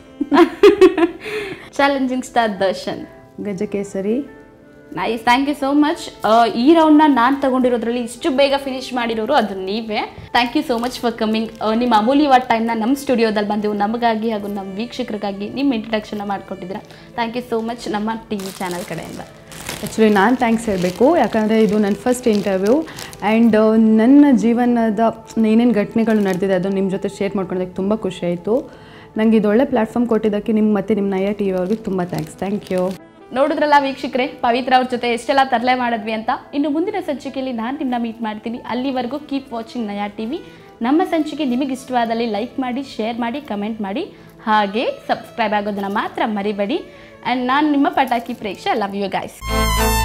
challenging star Darshan Gajakesari nice thank you so much ಈ ರೌಂಡ್ನ ನಾನು ತಗೊಂಡಿರೋದ್ರಲ್ಲಿ ಇಷ್ಟು ಬೇಗ ಫಿನಿಶ್ ಮಾಡಿರೋರು ಅದು ನೀವೇ thank you so much for coming ನಿಮ್ಮ ಅಮೂಲ್ಯವಾದ ಟೈಮ್ನ ನಮ್ಮ ಸ್ಟುಡಿಯೋದಲ್ಲಿ ಬಂದು ನಮಗಾಗಿ ಹಾಗೂ ನಮ್ಮ ವೀಕ್ಷಕರಿಗಾಗಿ ನಿಮ್ಮ ಇಂಟ್ರಡಕ್ಷನ್ನ ಮಾಡಿಕೊಟ್ಟಿದ್ದೀರಾ ಥ್ಯಾಂಕ್ ಯು ಸೋ ಮಚ್ ನಮ್ಮ ಟಿ ವಿ ಚಾನಲ್ ಕಡೆಯಿಂದ ಆ್ಯಕ್ಚುಲಿ ನಾನು ಥ್ಯಾಂಕ್ಸ್ ಹೇಳಬೇಕು ಯಾಕಂದರೆ ಇದು ನನ್ನ ಫಸ್ಟ್ ಇಂಟರ್ವ್ಯೂ ಆ್ಯಂಡ್ ನನ್ನ ಜೀವನದ ಏನೇನು ಘಟನೆಗಳು ನಡೆದಿದೆ ಅದನ್ನು ನಿಮ್ಮ ಜೊತೆ ಶೇರ್ ಮಾಡ್ಕೊಳ್ಳೋದಕ್ಕೆ ತುಂಬ ಖುಷಿ ಆಯಿತು ನನಗೆ ಇದು ಒಳ್ಳೆ ಪ್ಲ್ಯಾಟ್ಫಾರ್ಮ್ ಕೊಟ್ಟಿದ್ದಕ್ಕೆ ನಿಮ್ಮ ಮತ್ತು ನಿಮ್ಮ ನಯ ಟಿ ವಿ ಅವ್ರಿಗೆ ತುಂಬ ಥ್ಯಾಂಕ್ಸ್ ಥ್ಯಾಂಕ್ ಯು ನೋಡಿದ್ರಲ್ಲ ವೀಕ್ಷಕರೇ ಪವಿತ್ರ ಅವ್ರ ಜೊತೆ ಎಷ್ಟೆಲ್ಲ ತರಲೆ ಮಾಡಿದ್ವಿ ಅಂತ ಇನ್ನು ಮುಂದಿನ ಸಂಚಿಕೆಯಲ್ಲಿ ನಾನು ನಿಮ್ಮನ್ನ ಮೀಟ್ ಮಾಡ್ತೀನಿ ಅಲ್ಲಿವರೆಗೂ keep watching Naya T V ನಮ್ಮ ಸಂಚಿಕೆ ನಿಮಗೆ ಇಷ್ಟವಾದಲ್ಲಿ ಲೈಕ್ ಮಾಡಿ ಶೇರ್ ಮಾಡಿ ಕಮೆಂಟ್ ಮಾಡಿ ಹಾಗೆ ಸಬ್ಸ್ಕ್ರೈಬ್ ಆಗೋದನ್ನ ಮಾತ್ರ ಮರಿಬೇಡಿ ಆ್ಯಂಡ್ ನಾನು ನಿಮ್ಮ ಪಟಾಕಿ ಪ್ರೇಕ್ಷೆ ಲವ್ ಯು ಗೈಸ್